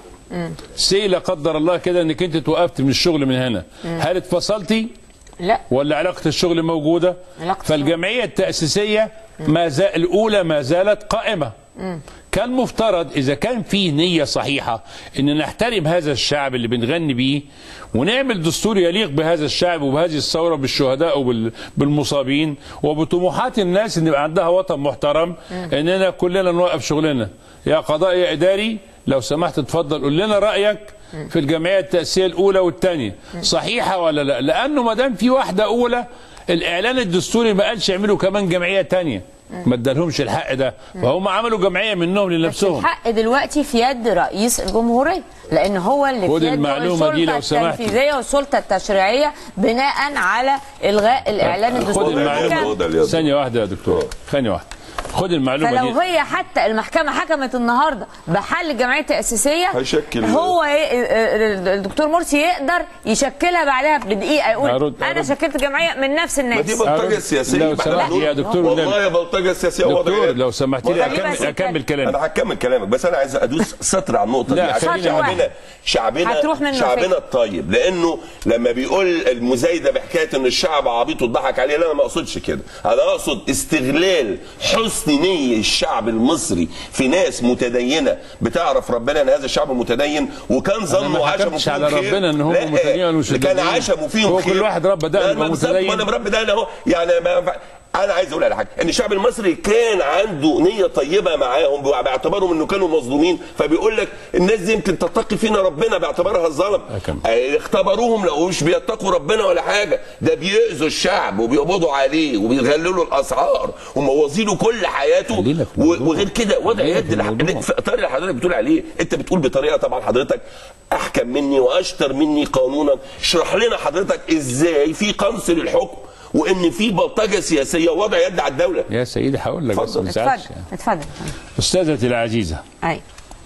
Speaker 2: سي لا قدر الله كده انك انت توقفت من الشغل من هنا هل اتفصلتي
Speaker 1: لا
Speaker 2: ولا علاقة الشغل موجودة
Speaker 1: علاقة
Speaker 2: فالجمعية التأسيسية ما زال الأولى ما زالت قائمة كان مفترض إذا كان فيه نية صحيحة إن نحترم هذا الشعب اللي بنغني بيه ونعمل دستور يليق بهذا الشعب وبهذه الثورة بالشهداء وبالمصابين وبطموحات الناس إن يبقى عندها وطن محترم إننا كلنا نوقف شغلنا يا قضاء يا إداري لو سمحت اتفضل قول لنا رأيك في الجمعية التأسيسية الأولى والثانية صحيحة ولا لا لأنه ما دام في واحدة أولى الإعلان الدستوري ما قالش يعملوا كمان جمعية تانية ما ادالهمش الحق ده فهم عملوا جمعية منهم
Speaker 1: بس
Speaker 2: لنفسهم
Speaker 1: الحق دلوقتي في يد رئيس الجمهورية لأن هو اللي
Speaker 2: خد
Speaker 1: في يده
Speaker 2: المعلومة دي لو
Speaker 1: السلطة
Speaker 2: سمحت.
Speaker 1: التنفيذية والسلطة التشريعية بناء على إلغاء الإعلان
Speaker 2: خد
Speaker 1: الدستوري
Speaker 2: المعلومة
Speaker 3: ده اليد.
Speaker 2: ثانية واحدة يا دكتور ثانية واحدة خد المعلومة
Speaker 1: فلو
Speaker 2: دي
Speaker 1: هي حتى المحكمة حكمت النهاردة بحل الجمعية التأسيسية
Speaker 3: هيشكل-
Speaker 1: هو ي- الدكتور مرسي يقدر يشكلها بعدها بدقيقة يقول
Speaker 2: أرد-
Speaker 1: أنا
Speaker 2: أرد.
Speaker 1: شكلت جمعية من نفس
Speaker 3: ما دي
Speaker 1: الناس
Speaker 3: بلطجه سياسيه
Speaker 2: لو
Speaker 3: يبقى
Speaker 2: سمحت
Speaker 3: إحنا
Speaker 2: يا
Speaker 3: نقول
Speaker 2: دكتور
Speaker 3: والله بلطجه سياسيه وضع
Speaker 2: دكتور
Speaker 3: يد.
Speaker 2: لو سمحت لي
Speaker 1: خليه بس
Speaker 2: أكمل, أكمل كلامي
Speaker 3: انا هكمل كلامك بس انا عايز ادوس سطر على النقطه
Speaker 2: لا،
Speaker 3: دي عشان
Speaker 2: خلينا
Speaker 3: شعبنا
Speaker 1: واحد.
Speaker 3: شعبنا
Speaker 1: هتروح منه
Speaker 3: شعبنا
Speaker 1: فين؟
Speaker 3: الطيب لانه لما بيقول المزايده بحكايه ان الشعب عبيط واتضحك عليه لا انا ما اقصدش كده انا اقصد استغلال حسن نيه الشعب المصري في ناس متدينه بتعرف ربنا ان هذا الشعب متدين وكان ظنه
Speaker 2: ما
Speaker 3: عاشم
Speaker 2: حكمتش
Speaker 3: فيهم
Speaker 2: على
Speaker 3: خير.
Speaker 2: ربنا إن هم
Speaker 3: لا،
Speaker 2: متدينين ولا مش
Speaker 3: كان
Speaker 2: متدينين.
Speaker 3: عاشم فيهم
Speaker 2: هو
Speaker 3: خير
Speaker 2: كل واحد رب ده
Speaker 3: لا،
Speaker 2: يبقى
Speaker 3: ما بالظبط،
Speaker 2: متدين.
Speaker 3: ما انا مربي ده انا اهو يعني ما ينفع- انا عايز اقول على حاجه ان الشعب المصري كان عنده نيه طيبه معاهم باعتبارهم انه كانوا مظلومين فبيقول لك الناس دي يمكن تتقي فينا ربنا باعتبارها الظلم
Speaker 2: أكمل.
Speaker 3: آه، اختبروهم لقوش بيتقوا ربنا ولا حاجه ده بيؤذوا الشعب وبيقبضوا عليه وبيغللوا الاسعار وموازينه كل حياته
Speaker 2: خلينا في
Speaker 3: و-
Speaker 2: الموضوع.
Speaker 3: وغير كده وضع
Speaker 2: خلينا
Speaker 3: يد
Speaker 2: في
Speaker 3: الح-
Speaker 2: الموضوع.
Speaker 3: في اطار اللي حضرتك بتقول عليه انت بتقول بطريقه طبعا حضرتك احكم مني واشطر مني قانونا اشرح لنا حضرتك ازاي في قنص للحكم وان في بلطجه سياسيه ووضع يد على الدوله
Speaker 2: يا سيدي هقول لك بس
Speaker 3: اتفضل.
Speaker 2: ما تزعلش
Speaker 1: اتفضل
Speaker 2: يعني.
Speaker 1: اتفضل
Speaker 2: أستاذتي العزيزة
Speaker 1: أي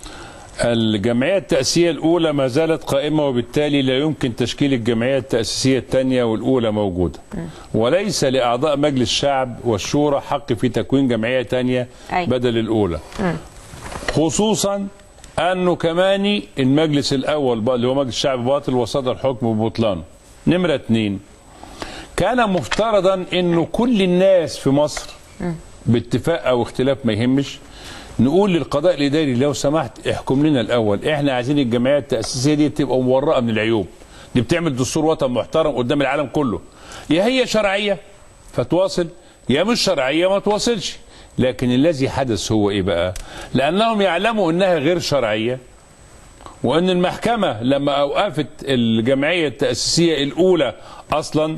Speaker 2: الجمعية التأسيسية الأولى ما زالت قائمة وبالتالي لا يمكن تشكيل الجمعية التأسيسية الثانية والأولى موجودة وليس لأعضاء مجلس الشعب والشورى حق في تكوين جمعية ثانية
Speaker 1: أي.
Speaker 2: بدل الأولى خصوصا أنه كمان المجلس الأول بقى اللي هو مجلس الشعب باطل وصدر حكم ببطلانه نمرة اتنين كان مفترضا انه كل الناس في مصر باتفاق او اختلاف ما يهمش نقول للقضاء الاداري لو سمحت احكم لنا الاول احنا عايزين الجمعيات التاسيسيه دي تبقى مورقه من العيوب دي بتعمل دستور وطن محترم قدام العالم كله يا هي شرعيه فتواصل يا مش شرعيه ما تواصلش لكن الذي حدث هو ايه بقى لانهم يعلموا انها غير شرعيه وان المحكمه لما اوقفت الجمعيه التاسيسيه الاولى اصلا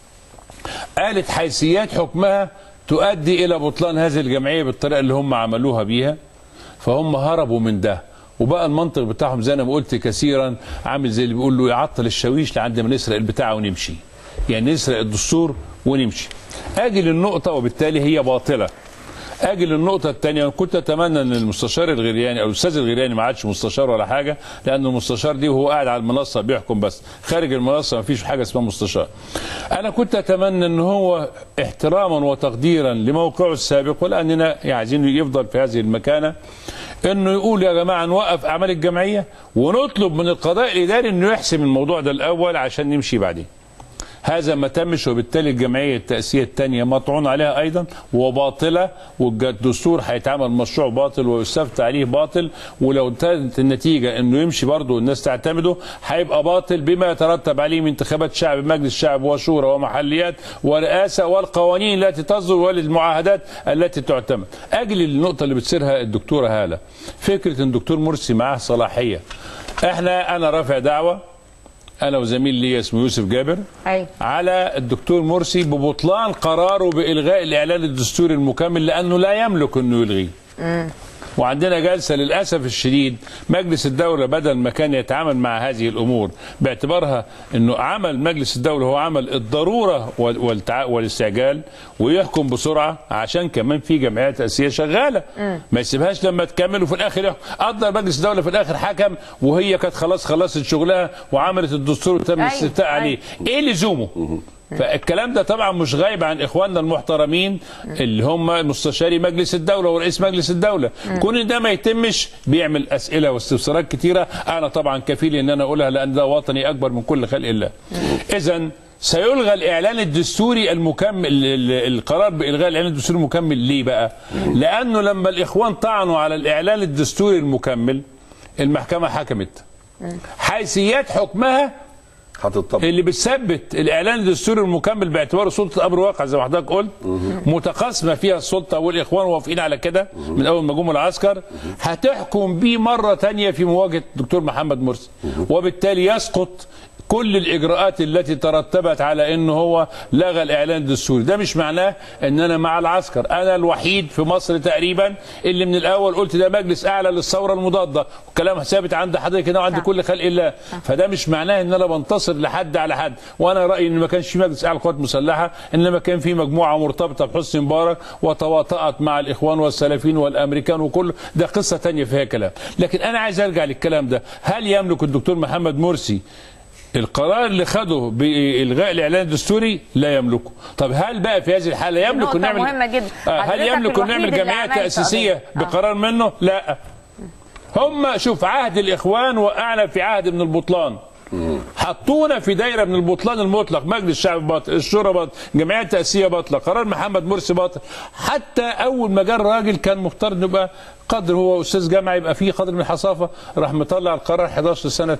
Speaker 2: قالت حيثيات حكمها تؤدي الى بطلان هذه الجمعيه بالطريقه اللي هم عملوها بيها فهم هربوا من ده وبقى المنطق بتاعهم زي انا ما قلت كثيرا عامل زي اللي بيقول له يعطل الشاويش لعند ما نسرق البتاع ونمشي يعني نسرق الدستور ونمشي اجي للنقطه وبالتالي هي باطله اجي للنقطه الثانيه كنت اتمنى ان المستشار الغرياني او الاستاذ الغرياني ما عادش مستشار ولا حاجه لان المستشار دي وهو قاعد على المنصه بيحكم بس خارج المنصه ما فيش حاجه اسمها مستشار انا كنت اتمنى ان هو احتراما وتقديرا لموقعه السابق ولاننا عايزين يفضل في هذه المكانه انه يقول يا جماعه نوقف اعمال الجمعيه ونطلب من القضاء الاداري انه يحسم الموضوع ده الاول عشان نمشي بعدين هذا ما تمش وبالتالي الجمعيه التاسيسيه الثانيه مطعون عليها ايضا وباطله والدستور هيتعمل مشروع باطل ويستفتى عليه باطل ولو انتهت النتيجه انه يمشي برضه الناس تعتمده هيبقى باطل بما يترتب عليه من انتخابات شعب مجلس شعب وشورى ومحليات ورئاسه والقوانين التي تصدر والمعاهدات التي تعتمد. اجل النقطه اللي بتثيرها الدكتوره هاله فكره ان الدكتور مرسي معاه صلاحيه. احنا انا رافع دعوه انا وزميل لي اسمه يوسف جابر
Speaker 1: أي.
Speaker 2: على الدكتور مرسي ببطلان قراره بالغاء الاعلان الدستوري المكمل لانه لا يملك انه يلغيه وعندنا جلسه للاسف الشديد مجلس الدوله بدل ما كان يتعامل مع هذه الامور باعتبارها انه عمل مجلس الدوله هو عمل الضروره وال- والتع... والاستعجال ويحكم بسرعه عشان كمان في جمعيات تاسيسيه شغاله ما يسيبهاش لما تكمل وفي الاخر يحكم قدر مجلس الدوله في الاخر حكم وهي كانت خلاص خلصت شغلها وعملت الدستور وتم
Speaker 1: أيوة،
Speaker 2: الاستفتاء عليه ايه لزومه فالكلام ده طبعا مش غايب عن اخواننا المحترمين اللي هم مستشاري مجلس الدوله ورئيس مجلس الدوله كون إن ده ما يتمش بيعمل اسئله واستفسارات كتيره انا طبعا كفيل ان انا اقولها لان ده وطني اكبر من كل خلق الله اذا سيلغى الاعلان الدستوري المكمل ال- ال- القرار بالغاء الاعلان الدستوري المكمل ليه بقى لانه لما الاخوان طعنوا على الاعلان الدستوري المكمل المحكمه حكمت حيثيات حكمها
Speaker 3: هتطبق
Speaker 2: اللي بتثبت الاعلان الدستوري المكمل باعتباره سلطه امر واقع زي ما حضرتك قلت متقاسمه فيها السلطه والاخوان موافقين على كده من اول ما جم العسكر هتحكم بيه مره تانية في مواجهه الدكتور محمد مرسي وبالتالي يسقط كل الاجراءات التي ترتبت على انه هو لغى الاعلان الدستوري ده مش معناه ان انا مع العسكر انا الوحيد في مصر تقريبا اللي من الاول قلت ده مجلس اعلى للثوره المضاده والكلام ثابت عند حضرتك هنا وعند
Speaker 1: صح.
Speaker 2: كل خلق الله فده مش معناه ان انا بنتصر لحد على حد وانا رايي ان ما كانش في مجلس اعلى للقوات المسلحه انما كان في مجموعه مرتبطه بحسني مبارك وتواطأت مع الاخوان والسلفيين والامريكان وكل ده قصه تانية فيها كلام لكن انا عايز ارجع للكلام ده هل يملك الدكتور محمد مرسي القرار اللي خده بالغاء الاعلان الدستوري لا يملكه طب هل بقى في هذه الحاله يملك
Speaker 1: نقطة
Speaker 2: ان نعمل
Speaker 1: مهمة جدا.
Speaker 2: آه، هل
Speaker 1: حضرتك
Speaker 2: يملك ان
Speaker 1: الوحيد
Speaker 2: نعمل
Speaker 1: اللي
Speaker 2: جمعيه
Speaker 1: عملت
Speaker 2: تاسيسيه
Speaker 1: قضية. آه.
Speaker 2: بقرار منه لا هم شوف عهد الاخوان وقعنا في عهد من البطلان حطونا في دايره من البطلان المطلق مجلس الشعب باطل الشورى باطل جمعيه تاسيسيه باطله قرار محمد مرسي باطل حتى اول ما جه الراجل كان مختار انه يبقى قدر هو استاذ جامعه يبقى فيه قدر من الحصافه راح مطلع القرار 11 سنه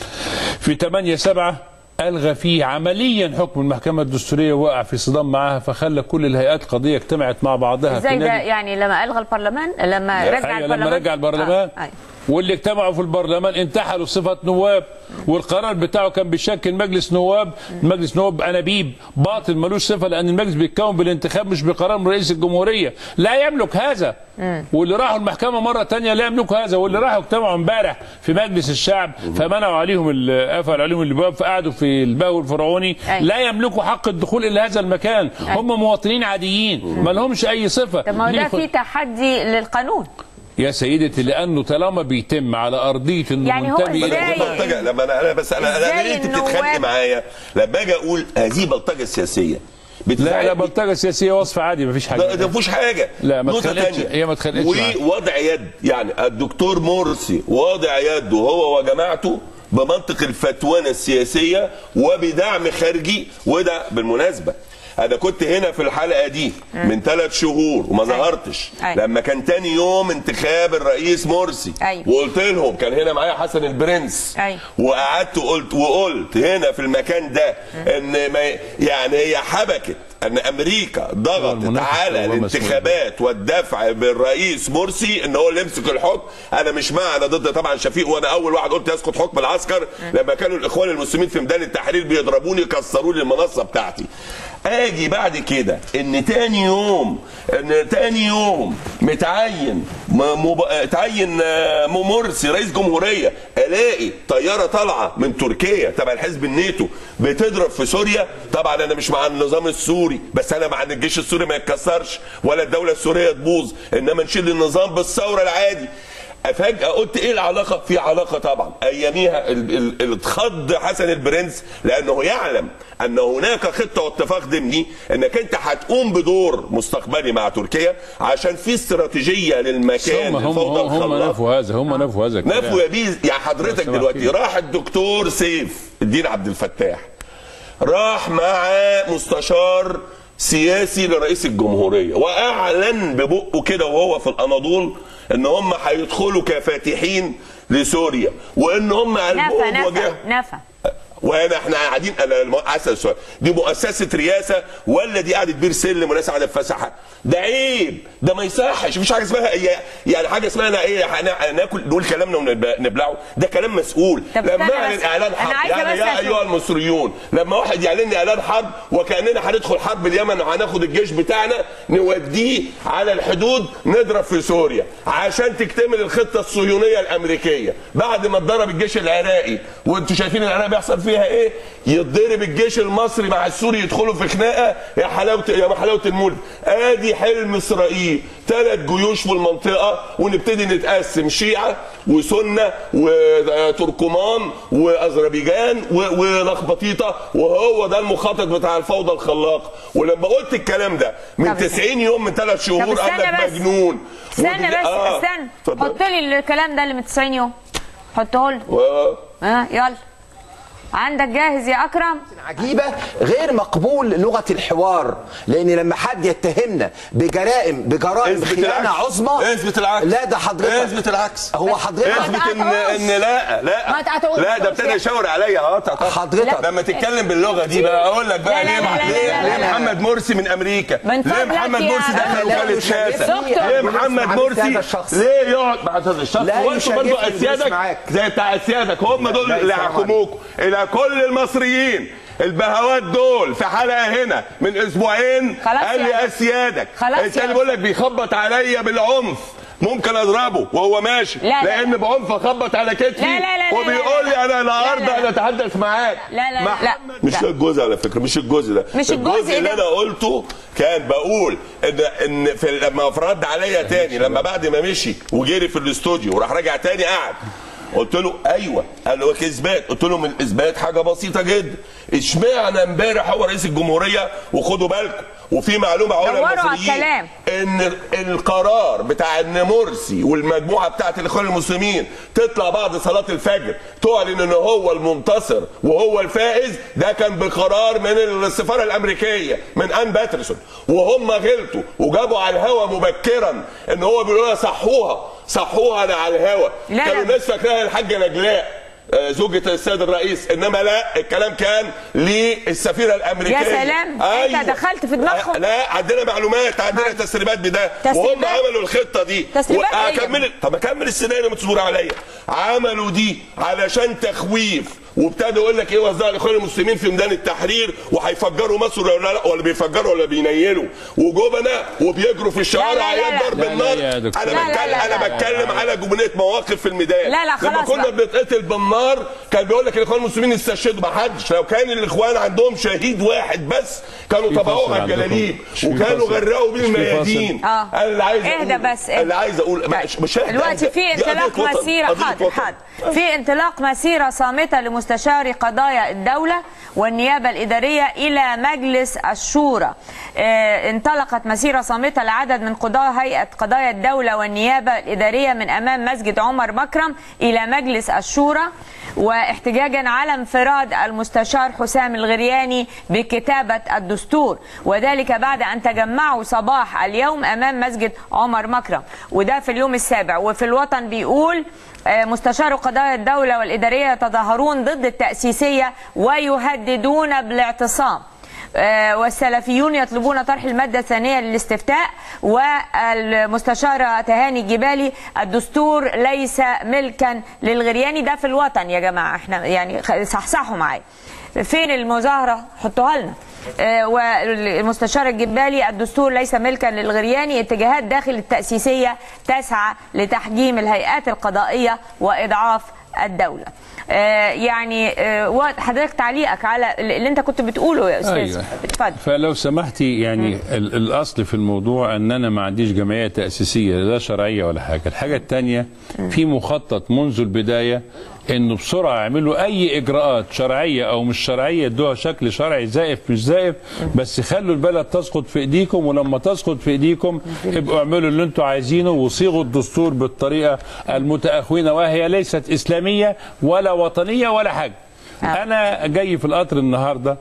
Speaker 2: في 8 7 الغى فيه عمليا حكم المحكمه الدستوريه وقع في صدام معاها فخلى كل الهيئات القضيه اجتمعت مع بعضها في
Speaker 1: ازاي ده
Speaker 2: نادي-
Speaker 1: يعني لما الغى البرلمان لما
Speaker 2: أيوة،
Speaker 1: رجع
Speaker 2: لما
Speaker 1: البرلمان
Speaker 2: رجع البرلمان
Speaker 1: آه. أيوة.
Speaker 2: واللي اجتمعوا في البرلمان انتحلوا صفة نواب والقرار بتاعه كان بيشكل مجلس نواب مجلس نواب انابيب باطل ملوش صفة لان المجلس بيتكون بالانتخاب مش بقرار من رئيس الجمهورية لا يملك هذا واللي راحوا المحكمة مرة تانية لا يملكوا هذا واللي راحوا اجتمعوا امبارح في مجلس الشعب فمنعوا عليهم ال- قفلوا عليهم الابواب فقعدوا في البهو الفرعوني
Speaker 1: أيوة.
Speaker 2: لا يملكوا حق الدخول الى هذا المكان هم مواطنين عاديين ما لهمش اي صفة
Speaker 1: طب ما هو ده
Speaker 2: ليه
Speaker 1: في تحدي للقانون
Speaker 2: يا سيدتي لانه طالما بيتم على ارضيه انه
Speaker 1: يعني هو
Speaker 2: منتمي
Speaker 3: ما
Speaker 1: إزاي؟
Speaker 3: انا
Speaker 2: الى
Speaker 3: بقول بلطجه لما انا انا بس انا انا
Speaker 1: إزاي
Speaker 3: ليه انت
Speaker 1: النواب-
Speaker 3: بتتخانقي معايا لما اجي اقول هذه بلطجه سياسيه
Speaker 2: لا لا
Speaker 3: بتزعلني.
Speaker 2: بلطجه سياسيه وصف عادي مفيش حاجه
Speaker 3: ده ده مفيش حاجه
Speaker 2: لا، ما
Speaker 3: نقطة
Speaker 2: اتخانقتش-
Speaker 3: تانية.
Speaker 2: هي ما اتخانقتش معاك.
Speaker 3: ووضع يد يعني الدكتور مرسي واضع يده هو وجماعته بمنطق الفتوانة السياسية وبدعم خارجي وده بالمناسبة أنا كنت هنا في الحلقة دي من ثلاث شهور وما
Speaker 1: أيوة.
Speaker 3: ظهرتش
Speaker 1: أيوة.
Speaker 3: لما كان تاني يوم انتخاب الرئيس مرسي
Speaker 1: أيوة.
Speaker 3: وقلت لهم كان هنا معايا حسن البرنس
Speaker 1: أيوة.
Speaker 3: وقعدت وقلت وقلت هنا في المكان ده ان ما يعني هي حبكت ان امريكا ضغطت
Speaker 2: المنافس
Speaker 3: على
Speaker 2: هو مسؤول.
Speaker 3: الانتخابات والدفع بالرئيس مرسي ان هو اللي يمسك الحكم انا مش مع انا ضد طبعا شفيق وانا اول واحد قلت يسقط حكم العسكر لما كانوا الاخوان المسلمين في ميدان التحرير بيضربوني كسروا لي المنصه بتاعتي اجي بعد كده ان تاني يوم ان تاني يوم متعين م- مب... تعين آه، مرسي رئيس جمهوريه الاقي طياره طالعه من تركيا تبع الحزب الناتو بتضرب في سوريا طبعا انا مش مع النظام السوري بس انا مع ان الجيش السوري ما يتكسرش ولا الدوله السوريه تبوظ انما نشيل النظام بالثوره العادي فجأة قلت ايه العلاقة؟ في علاقة طبعا، اياميها ال- ال- ال- اتخض حسن البرنس لانه يعلم ان هناك خطة واتفاق ضمني انك انت هتقوم بدور مستقبلي مع تركيا عشان في استراتيجية للمكان
Speaker 2: هم هم
Speaker 3: الفوضى
Speaker 2: هم, هم
Speaker 3: الخلاقة.
Speaker 2: نفوا هذا هم نفوا هذا الكلام.
Speaker 3: نفوا يا بيه يا حضرتك
Speaker 2: لو سمحت
Speaker 3: دلوقتي
Speaker 2: فيه.
Speaker 3: راح الدكتور سيف الدين عبد الفتاح راح مع مستشار سياسي لرئيس الجمهوريه واعلن ببقه كده وهو في الاناضول ان هم هيدخلوا كفاتحين لسوريا وان هم
Speaker 1: نفى
Speaker 3: قلبهم
Speaker 1: نفى
Speaker 3: وجه
Speaker 1: نفى
Speaker 3: وانا احنا قاعدين انا الم- اسال سؤال دي مؤسسه رئاسه ولا دي قاعده بير سلم وناس قاعده في فسحه ده عيب ده ما يصحش مفيش حاجه اسمها هي- يعني حاجه اسمها انا ايه هن- هناكل نقول كلامنا ونبلعه ده كلام مسؤول
Speaker 1: طب
Speaker 3: لما
Speaker 1: استنى
Speaker 3: اعلن
Speaker 1: بس.
Speaker 3: اعلان
Speaker 1: أنا
Speaker 3: حرب
Speaker 1: عايزة
Speaker 3: يعني
Speaker 1: بس
Speaker 3: يا
Speaker 1: أشوف.
Speaker 3: ايها المصريون لما واحد يعلن لي اعلان حرب وكاننا هندخل حرب اليمن وهناخد الجيش بتاعنا نوديه على الحدود نضرب في سوريا عشان تكتمل الخطه الصهيونيه الامريكيه بعد ما اتضرب الجيش العراقي وانتوا شايفين العراق بيحصل فيها ايه يتضرب الجيش المصري مع السوري يدخلوا في خناقه يا حلاوه يا حلاوه المولد ادي حلم اسرائيل ثلاث جيوش في المنطقه ونبتدي نتقسم شيعه وسنه وتركمان واذربيجان و- ولخبطيطه وهو ده المخطط بتاع الفوضى الخلاقه ولما قلت الكلام ده من
Speaker 1: طب
Speaker 3: 90 يوم من ثلاث
Speaker 1: طب
Speaker 3: شهور قال
Speaker 1: استنى
Speaker 3: لك
Speaker 1: بس.
Speaker 3: مجنون
Speaker 1: استنى
Speaker 3: ودي-
Speaker 1: بس
Speaker 3: آه.
Speaker 1: استنى
Speaker 3: اتفضل.
Speaker 1: حط لي الكلام ده اللي من 90 يوم حطه لي
Speaker 3: و-
Speaker 1: ها يلا عندك جاهز يا اكرم
Speaker 5: عجيبة غير مقبول لغة الحوار لأن لما حد يتهمنا بجرائم بجرائم
Speaker 3: اثبت
Speaker 5: خيانة
Speaker 3: العكس.
Speaker 5: عظمى
Speaker 3: اثبت العكس
Speaker 5: لا ده حضرتك
Speaker 3: اثبت العكس
Speaker 5: هو حضرتك
Speaker 3: اثبت ان ان لا لا
Speaker 1: ما تقطعوش.
Speaker 3: لا ده ابتدى يشاور عليا اه تقطع.
Speaker 5: حضرتك
Speaker 3: لما تتكلم باللغه دي بقى اقول لك بقى
Speaker 1: لا، لا،
Speaker 3: ليه
Speaker 1: لا، لا،
Speaker 3: ليه,
Speaker 1: لا، لا،
Speaker 3: ليه
Speaker 5: لا.
Speaker 3: محمد مرسي من امريكا
Speaker 1: من
Speaker 3: ليه
Speaker 1: فضلك
Speaker 3: محمد
Speaker 1: يا
Speaker 3: مرسي دخل
Speaker 5: لا
Speaker 3: وكاله
Speaker 5: يشرفني
Speaker 3: سياسه
Speaker 1: دكتور.
Speaker 3: ليه
Speaker 5: بنسمع
Speaker 3: محمد
Speaker 5: مثل
Speaker 3: مرسي
Speaker 5: هذا الشخص.
Speaker 3: ليه يقعد مع هذا الشخص
Speaker 5: لا
Speaker 3: هو انتوا برضه
Speaker 5: يشرفني
Speaker 3: اسيادك
Speaker 5: الجلوس معاك.
Speaker 3: زي بتاع اسيادك هم دول
Speaker 5: لا
Speaker 3: اللي
Speaker 5: يسلم
Speaker 3: هيحكموكوا الى كل المصريين البهوات دول في حلقه هنا من اسبوعين
Speaker 1: خلاص
Speaker 3: قال
Speaker 1: يا
Speaker 3: لي
Speaker 1: أستاذ.
Speaker 3: اسيادك
Speaker 1: خلاص يا
Speaker 3: التاني بيقول لك بيخبط عليا بالعنف ممكن اضربه وهو ماشي
Speaker 1: لا، لا.
Speaker 3: لان بعنف اخبط على كتفي
Speaker 1: لا، لا، لا، لا،
Speaker 3: وبيقول لي
Speaker 1: لا.
Speaker 3: انا
Speaker 1: لا،
Speaker 3: النهارده
Speaker 1: لا.
Speaker 3: انا اتحدث معاك
Speaker 1: لا، لا،
Speaker 3: محمد-
Speaker 1: لا.
Speaker 3: مش
Speaker 1: لا.
Speaker 3: ده الجزء على فكره مش الجزء ده
Speaker 1: مش الجزء
Speaker 3: الجزء اللي
Speaker 1: ده.
Speaker 3: انا قلته كان بقول ان ان في لما رد عليا تاني لما بعد ما مشي وجري في الاستوديو وراح راجع تاني قعد قلت له ايوه قال له كاثبات قلت له من الاثبات حاجه بسيطه جدا اشمعنى امبارح هو رئيس الجمهوريه وخدوا بالكم وفي معلومه
Speaker 1: دوروا
Speaker 3: اقولها
Speaker 1: على
Speaker 3: للمصريين
Speaker 1: الكلام.
Speaker 3: ان القرار بتاع ان مرسي والمجموعه بتاعت الاخوان المسلمين تطلع بعد صلاه الفجر تعلن ان هو المنتصر وهو الفائز ده كان بقرار من السفاره الامريكيه من ان باترسون وهم غلطوا وجابوا على الهوا مبكرا ان هو بيقولوا لها صحوها صحوها انا على الهوا
Speaker 1: لا،
Speaker 3: كانوا
Speaker 1: لا.
Speaker 3: الناس فاكراها الحاجه نجلاء آه، زوجة السيد الرئيس انما لا الكلام كان للسفيره الامريكيه
Speaker 1: يا سلام، أنت دخلت في دماغهم.
Speaker 3: آه، لا عندنا معلومات عندنا تسريبات بده وهم
Speaker 1: تسريبات؟
Speaker 3: عملوا الخطه دي
Speaker 1: تسريبات إيه؟
Speaker 3: واكمل طب اكمل السيناريو اللي متصور عليا عملوا دي علشان تخويف وابتدوا يقول لك ايه وزع الاخوان المسلمين في ميدان التحرير وهيفجروا مصر ولا لا ولا بيفجروا ولا بينيلوا وجبنه وبيجروا في الشوارع
Speaker 1: لا، لا، لا،
Speaker 3: عيال
Speaker 1: لا.
Speaker 3: ضرب
Speaker 2: لا، لا
Speaker 3: النار
Speaker 2: يا دكتور.
Speaker 3: انا
Speaker 1: لا، لا،
Speaker 3: بتكلم
Speaker 1: لا،
Speaker 3: انا
Speaker 1: لا.
Speaker 3: بتكلم على جبنيه مواقف في الميدان
Speaker 1: لا، لا،
Speaker 3: لما
Speaker 1: خلاص
Speaker 3: كنا
Speaker 1: بقى.
Speaker 3: بنتقتل بالنار كان بيقول لك الاخوان المسلمين استشهدوا ما حدش لو كان الاخوان عندهم شهيد واحد بس كانوا
Speaker 2: في
Speaker 3: طبقوه
Speaker 2: فاصل
Speaker 3: على
Speaker 2: عندكم.
Speaker 3: الجلاليب
Speaker 2: مش في
Speaker 3: وكانوا
Speaker 2: فاصل.
Speaker 3: غرقوا بيه
Speaker 2: مش في فاصل.
Speaker 3: الميادين
Speaker 1: اه
Speaker 3: انا اللي عايز
Speaker 1: اهدى
Speaker 3: أقول-
Speaker 1: بس اهدى.
Speaker 3: اللي عايز اقول
Speaker 1: طيب.
Speaker 3: مش مش ههدى،
Speaker 1: دلوقتي
Speaker 3: أهدى.
Speaker 1: في
Speaker 3: دي قضية
Speaker 1: انطلاق
Speaker 3: وطن.
Speaker 1: مسيره
Speaker 3: قضية
Speaker 1: حاضر
Speaker 3: وطن.
Speaker 1: حاضر في انطلاق مسيره صامته لمستشار قضايا الدوله والنيابه الاداريه الى مجلس الشورى آه، انطلقت مسيره صامته لعدد من قضاة هيئه قضايا الدوله والنيابه الاداريه من امام مسجد عمر مكرم الى مجلس الشورى واحتجاجا على انفراد المستشار حسام الغرياني بكتابة الدستور وذلك بعد أن تجمعوا صباح اليوم أمام مسجد عمر مكرم وده في اليوم السابع وفي الوطن بيقول آه، مستشار قضايا الدولة والإدارية يتظاهرون ضد التأسيسية ويهددون بالاعتصام آه، والسلفيون يطلبون طرح المادة الثانية للاستفتاء والمستشارة تهاني الجبالي الدستور ليس ملكا للغرياني ده في الوطن يا جماعة احنا يعني خ- صحصحوا معايا فين المظاهرة حطوها لنا آه، والمستشار الجبالي الدستور ليس ملكا للغرياني اتجاهات داخل التأسيسية تسعى لتحجيم الهيئات القضائية وإضعاف الدولة آه، يعني آه، وقت- حضرتك تعليقك على اللي انت كنت بتقوله يا استاذ
Speaker 2: أيوة.
Speaker 1: اتفضل
Speaker 2: فلو سمحتي يعني ال- الاصل في الموضوع ان انا ما عنديش جمعيه تاسيسيه لا شرعيه ولا حاجه الحاجه الثانيه في مخطط منذ البدايه انه بسرعه يعملوا اي اجراءات شرعيه او مش شرعيه يدوها شكل شرعي زائف مش زائف بس خلوا البلد تسقط في ايديكم ولما تسقط في ايديكم ابقوا اعملوا اللي انتوا عايزينه وصيغوا الدستور بالطريقه المتاخونه وهي ليست اسلاميه ولا وطنيه ولا حاجه انا جاي في القطر النهارده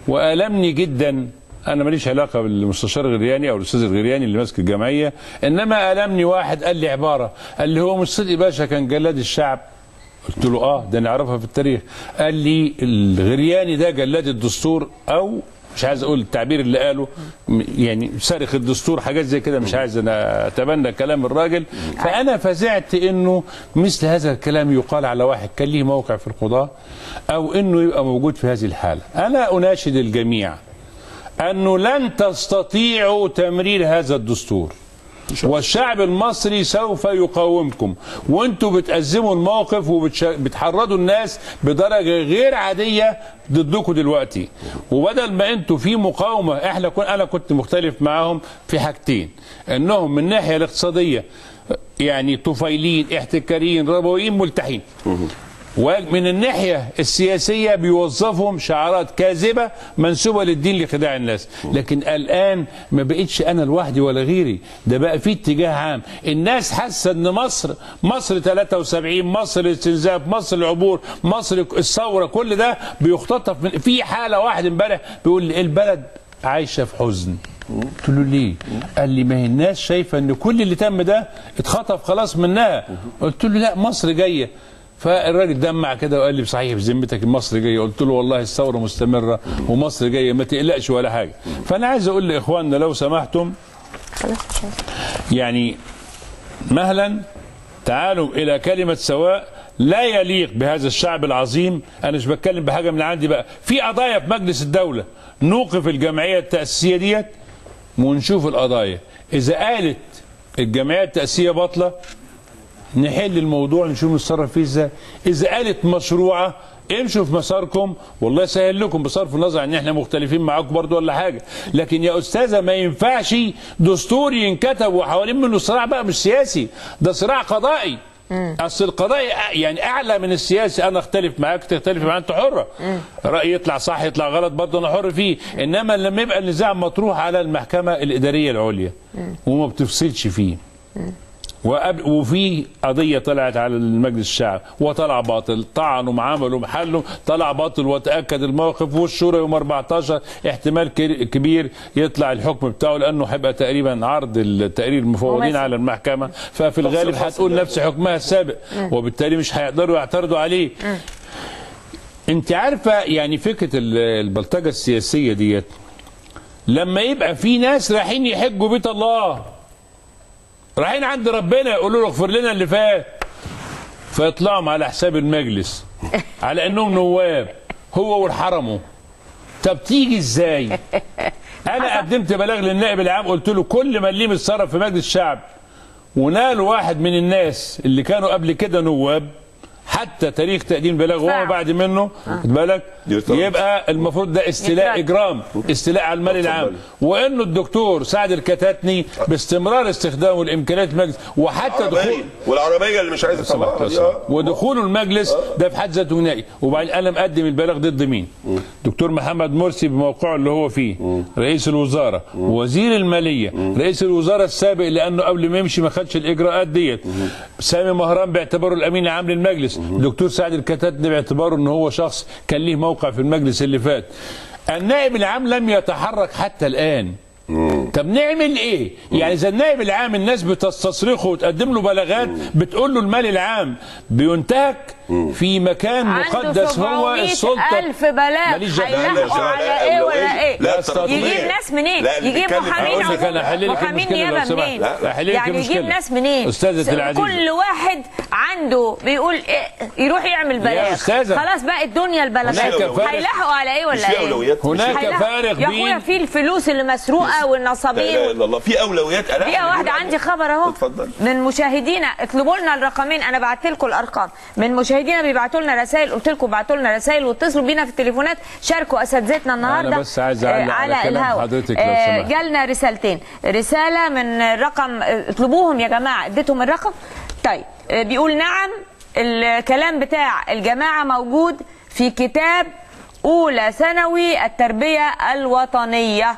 Speaker 2: والمني جدا انا ماليش علاقه بالمستشار الغرياني او الاستاذ الغرياني اللي ماسك الجمعيه انما المني واحد قال لي عباره قال لي هو مش صدقي باشا كان جلاد الشعب قلت له اه ده نعرفها في التاريخ قال لي الغرياني ده جلاد الدستور او مش عايز اقول التعبير اللي قاله م- يعني سارق الدستور حاجات زي كده مش عايز انا اتبنى كلام الراجل فانا فزعت انه مثل هذا الكلام يقال على واحد كان ليه موقع في القضاه او انه يبقى موجود في هذه الحاله انا اناشد الجميع انه لن تستطيعوا تمرير هذا الدستور والشعب المصري سوف يقاومكم وانتوا بتأزموا الموقف وبتحرضوا الناس بدرجة غير عادية ضدكم دلوقتي وبدل ما انتوا في مقاومة احنا كن انا كنت مختلف معاهم في حاجتين انهم من الناحية الاقتصادية يعني طفيلين احتكاريين ربويين ملتحين ومن الناحية السياسية بيوظفهم شعارات كاذبة منسوبة للدين لخداع الناس لكن الآن ما بقتش أنا لوحدي ولا غيري ده بقى في اتجاه عام الناس حاسة أن مصر مصر 73 مصر الاستنزاف مصر العبور مصر الثورة كل ده بيختطف من في حالة واحد امبارح بيقول لي البلد عايشة في حزن قلت له ليه؟ قال لي ما هي الناس شايفه ان كل اللي تم ده اتخطف خلاص منها قلت له لا مصر جايه فالراجل دمع كده وقال لي صحيح في ذمتك مصر جايه قلت له والله الثوره مستمره ومصر جايه ما تقلقش ولا حاجه فانا عايز اقول لاخواننا لو سمحتم يعني مهلا تعالوا الى كلمه سواء لا يليق بهذا الشعب العظيم انا مش بتكلم بحاجه من عندي بقى في قضايا في مجلس الدوله نوقف الجمعيه التاسيسيه ديت ونشوف القضايا اذا قالت الجمعيه التاسيسيه باطله نحل الموضوع نشوف نتصرف فيه ازاي اذا قالت مشروعه امشوا في مساركم والله يسهل لكم بصرف النظر ان احنا مختلفين معاكم برضو ولا حاجه لكن يا استاذه ما ينفعش دستور ينكتب وحوالين منه صراع بقى مش سياسي ده صراع قضائي اصل القضاء يعني اعلى من السياسي انا اختلف معاك تختلف معاك انت حره رايي يطلع صح يطلع غلط برضه انا حر فيه انما لما يبقى النزاع مطروح على المحكمه الاداريه العليا وما بتفصلش فيه وقبل وفي قضيه طلعت على المجلس الشعب وطلع باطل طعنوا عملوا محله طلع باطل وتاكد الموقف والشورى يوم 14 احتمال كر- كبير يطلع الحكم بتاعه لانه هيبقى تقريبا عرض التقرير المفوضين
Speaker 1: مماثل.
Speaker 2: على المحكمه ففي الغالب
Speaker 3: فصل
Speaker 2: هتقول
Speaker 3: ده.
Speaker 2: نفس حكمها السابق وبالتالي مش هيقدروا يعترضوا عليه انت عارفه يعني فكره ال- البلطجه السياسيه ديت لما يبقى في ناس رايحين يحجوا بيت الله رايحين عند ربنا يقولوا له اغفر لنا اللي فات فيطلعوا على حساب المجلس على انهم نواب هو والحرمه طب تيجي ازاي انا قدمت بلاغ للنائب العام قلت له كل ما اللي متصرف في مجلس الشعب ونال واحد من الناس اللي كانوا قبل كده نواب حتى تاريخ تقديم بلاغ وما
Speaker 1: فعلا.
Speaker 2: بعد منه خد بالك
Speaker 3: يطرد.
Speaker 2: يبقى المفروض ده استيلاء
Speaker 1: يطرد.
Speaker 2: اجرام استيلاء على المال العام وانه الدكتور سعد الكتاتني باستمرار استخدامه لامكانيات المجلس وحتى دخول
Speaker 3: عربية والعربيه اللي مش عايز يطلعها دي اه
Speaker 2: ودخوله المجلس ده في حد ذاته جنائي وبعدين انا مقدم البلاغ ضد مين دكتور محمد مرسي بموقعه اللي هو فيه رئيس الوزاره وزير الماليه رئيس الوزاره السابق لانه قبل ما يمشي ما خدش الاجراءات ديت سامي مهران باعتباره الامين العام للمجلس دكتور سعد الكتاتني باعتباره ان هو شخص كان ليه موقع في المجلس اللي فات النائب العام لم يتحرك حتى الان طب نعمل ايه؟ يعني اذا النائب العام الناس بتستصرخه وتقدم له بلاغات بتقول له المال العام بينتهك في مكان
Speaker 1: عنده
Speaker 2: مقدس هو
Speaker 1: 700
Speaker 2: السلطه
Speaker 1: ألف بلاغ
Speaker 2: ماليش دعوة.
Speaker 1: هيلاحقوا
Speaker 3: لا،
Speaker 1: على
Speaker 3: لا،
Speaker 1: إيه
Speaker 3: لو
Speaker 1: ولا
Speaker 3: إيه؟
Speaker 1: إيه
Speaker 3: لا،
Speaker 2: استطيع.
Speaker 1: يجيب ناس منين
Speaker 3: لا، اللي
Speaker 1: يجيب
Speaker 3: بيتكلم-
Speaker 1: محامين
Speaker 2: أقول لك أنا
Speaker 1: عموما
Speaker 2: هحل لك
Speaker 1: محامين
Speaker 2: المشكلة لو
Speaker 1: نيابة
Speaker 2: سمحت.
Speaker 1: منين
Speaker 2: لا، هحل لك
Speaker 1: يعني يجيب
Speaker 2: المشكلة.
Speaker 1: ناس منين
Speaker 2: أستاذتي العزيزة.
Speaker 1: كل واحد عنده بيقول إيه يروح يعمل بلاغ
Speaker 2: أستاذة.
Speaker 1: خلاص بقى الدنيا البلاغات
Speaker 3: هناك فارق.
Speaker 1: هيلاحقوا على إيه
Speaker 3: مش
Speaker 1: ولا
Speaker 3: في
Speaker 1: إيه
Speaker 3: اولويات
Speaker 2: هناك
Speaker 3: مش في-
Speaker 1: هيلاحقوا.
Speaker 2: فارق
Speaker 1: يا أخويا
Speaker 2: بين-
Speaker 1: في الفلوس اللي مسروقة
Speaker 3: لا اله
Speaker 1: والنصابين
Speaker 3: الا الله في اولويات أنا
Speaker 1: في واحد عندي خبر اهو
Speaker 3: اتفضل.
Speaker 1: من مشاهدينا اطلبوا لنا الرقمين انا بعت لكم الارقام من مشاهدينا بيبعتوا لنا رسائل قلت لكم ابعتوا لنا رسائل واتصلوا بينا في التليفونات شاركوا اساتذتنا النهارده
Speaker 2: بس عايز أعلق
Speaker 1: آه،
Speaker 2: على كلام
Speaker 1: الهوا.
Speaker 2: حضرتك لو
Speaker 1: آه،
Speaker 2: سمحت.
Speaker 1: جالنا رسالتين رساله من رقم آه، اطلبوهم يا جماعه اديتهم الرقم طيب آه، بيقول نعم الكلام بتاع الجماعه موجود في كتاب اولى ثانوي التربيه الوطنيه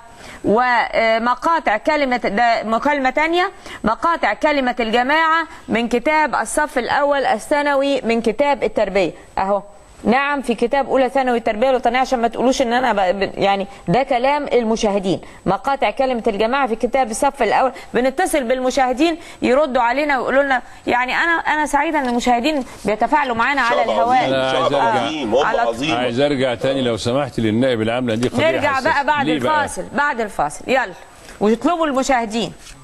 Speaker 1: ومقاطع كلمة ده مكالمة تانية مقاطع كلمة الجماعة من كتاب الصف الأول الثانوي من كتاب التربية أهو نعم في كتاب اولى ثانوي التربيه الوطنيه عشان ما تقولوش ان انا ب... ب- يعني ده كلام المشاهدين مقاطع كلمه الجماعه في كتاب الصف الاول بنتصل بالمشاهدين يردوا علينا ويقولوا لنا يعني انا انا سعيده ان المشاهدين بيتفاعلوا معانا على
Speaker 3: شعب
Speaker 1: الهواء
Speaker 3: عظيم
Speaker 2: أنا
Speaker 3: شعب
Speaker 2: عايز أرجع.
Speaker 3: عظيم هم
Speaker 1: على-
Speaker 3: عظيم
Speaker 2: عايز ارجع تاني لو سمحت للنائب العام لان دي قضيه
Speaker 1: نرجع
Speaker 2: حساسة.
Speaker 1: بقى بعد
Speaker 2: ليه بقى؟
Speaker 1: الفاصل بعد الفاصل يلا ويطلبوا المشاهدين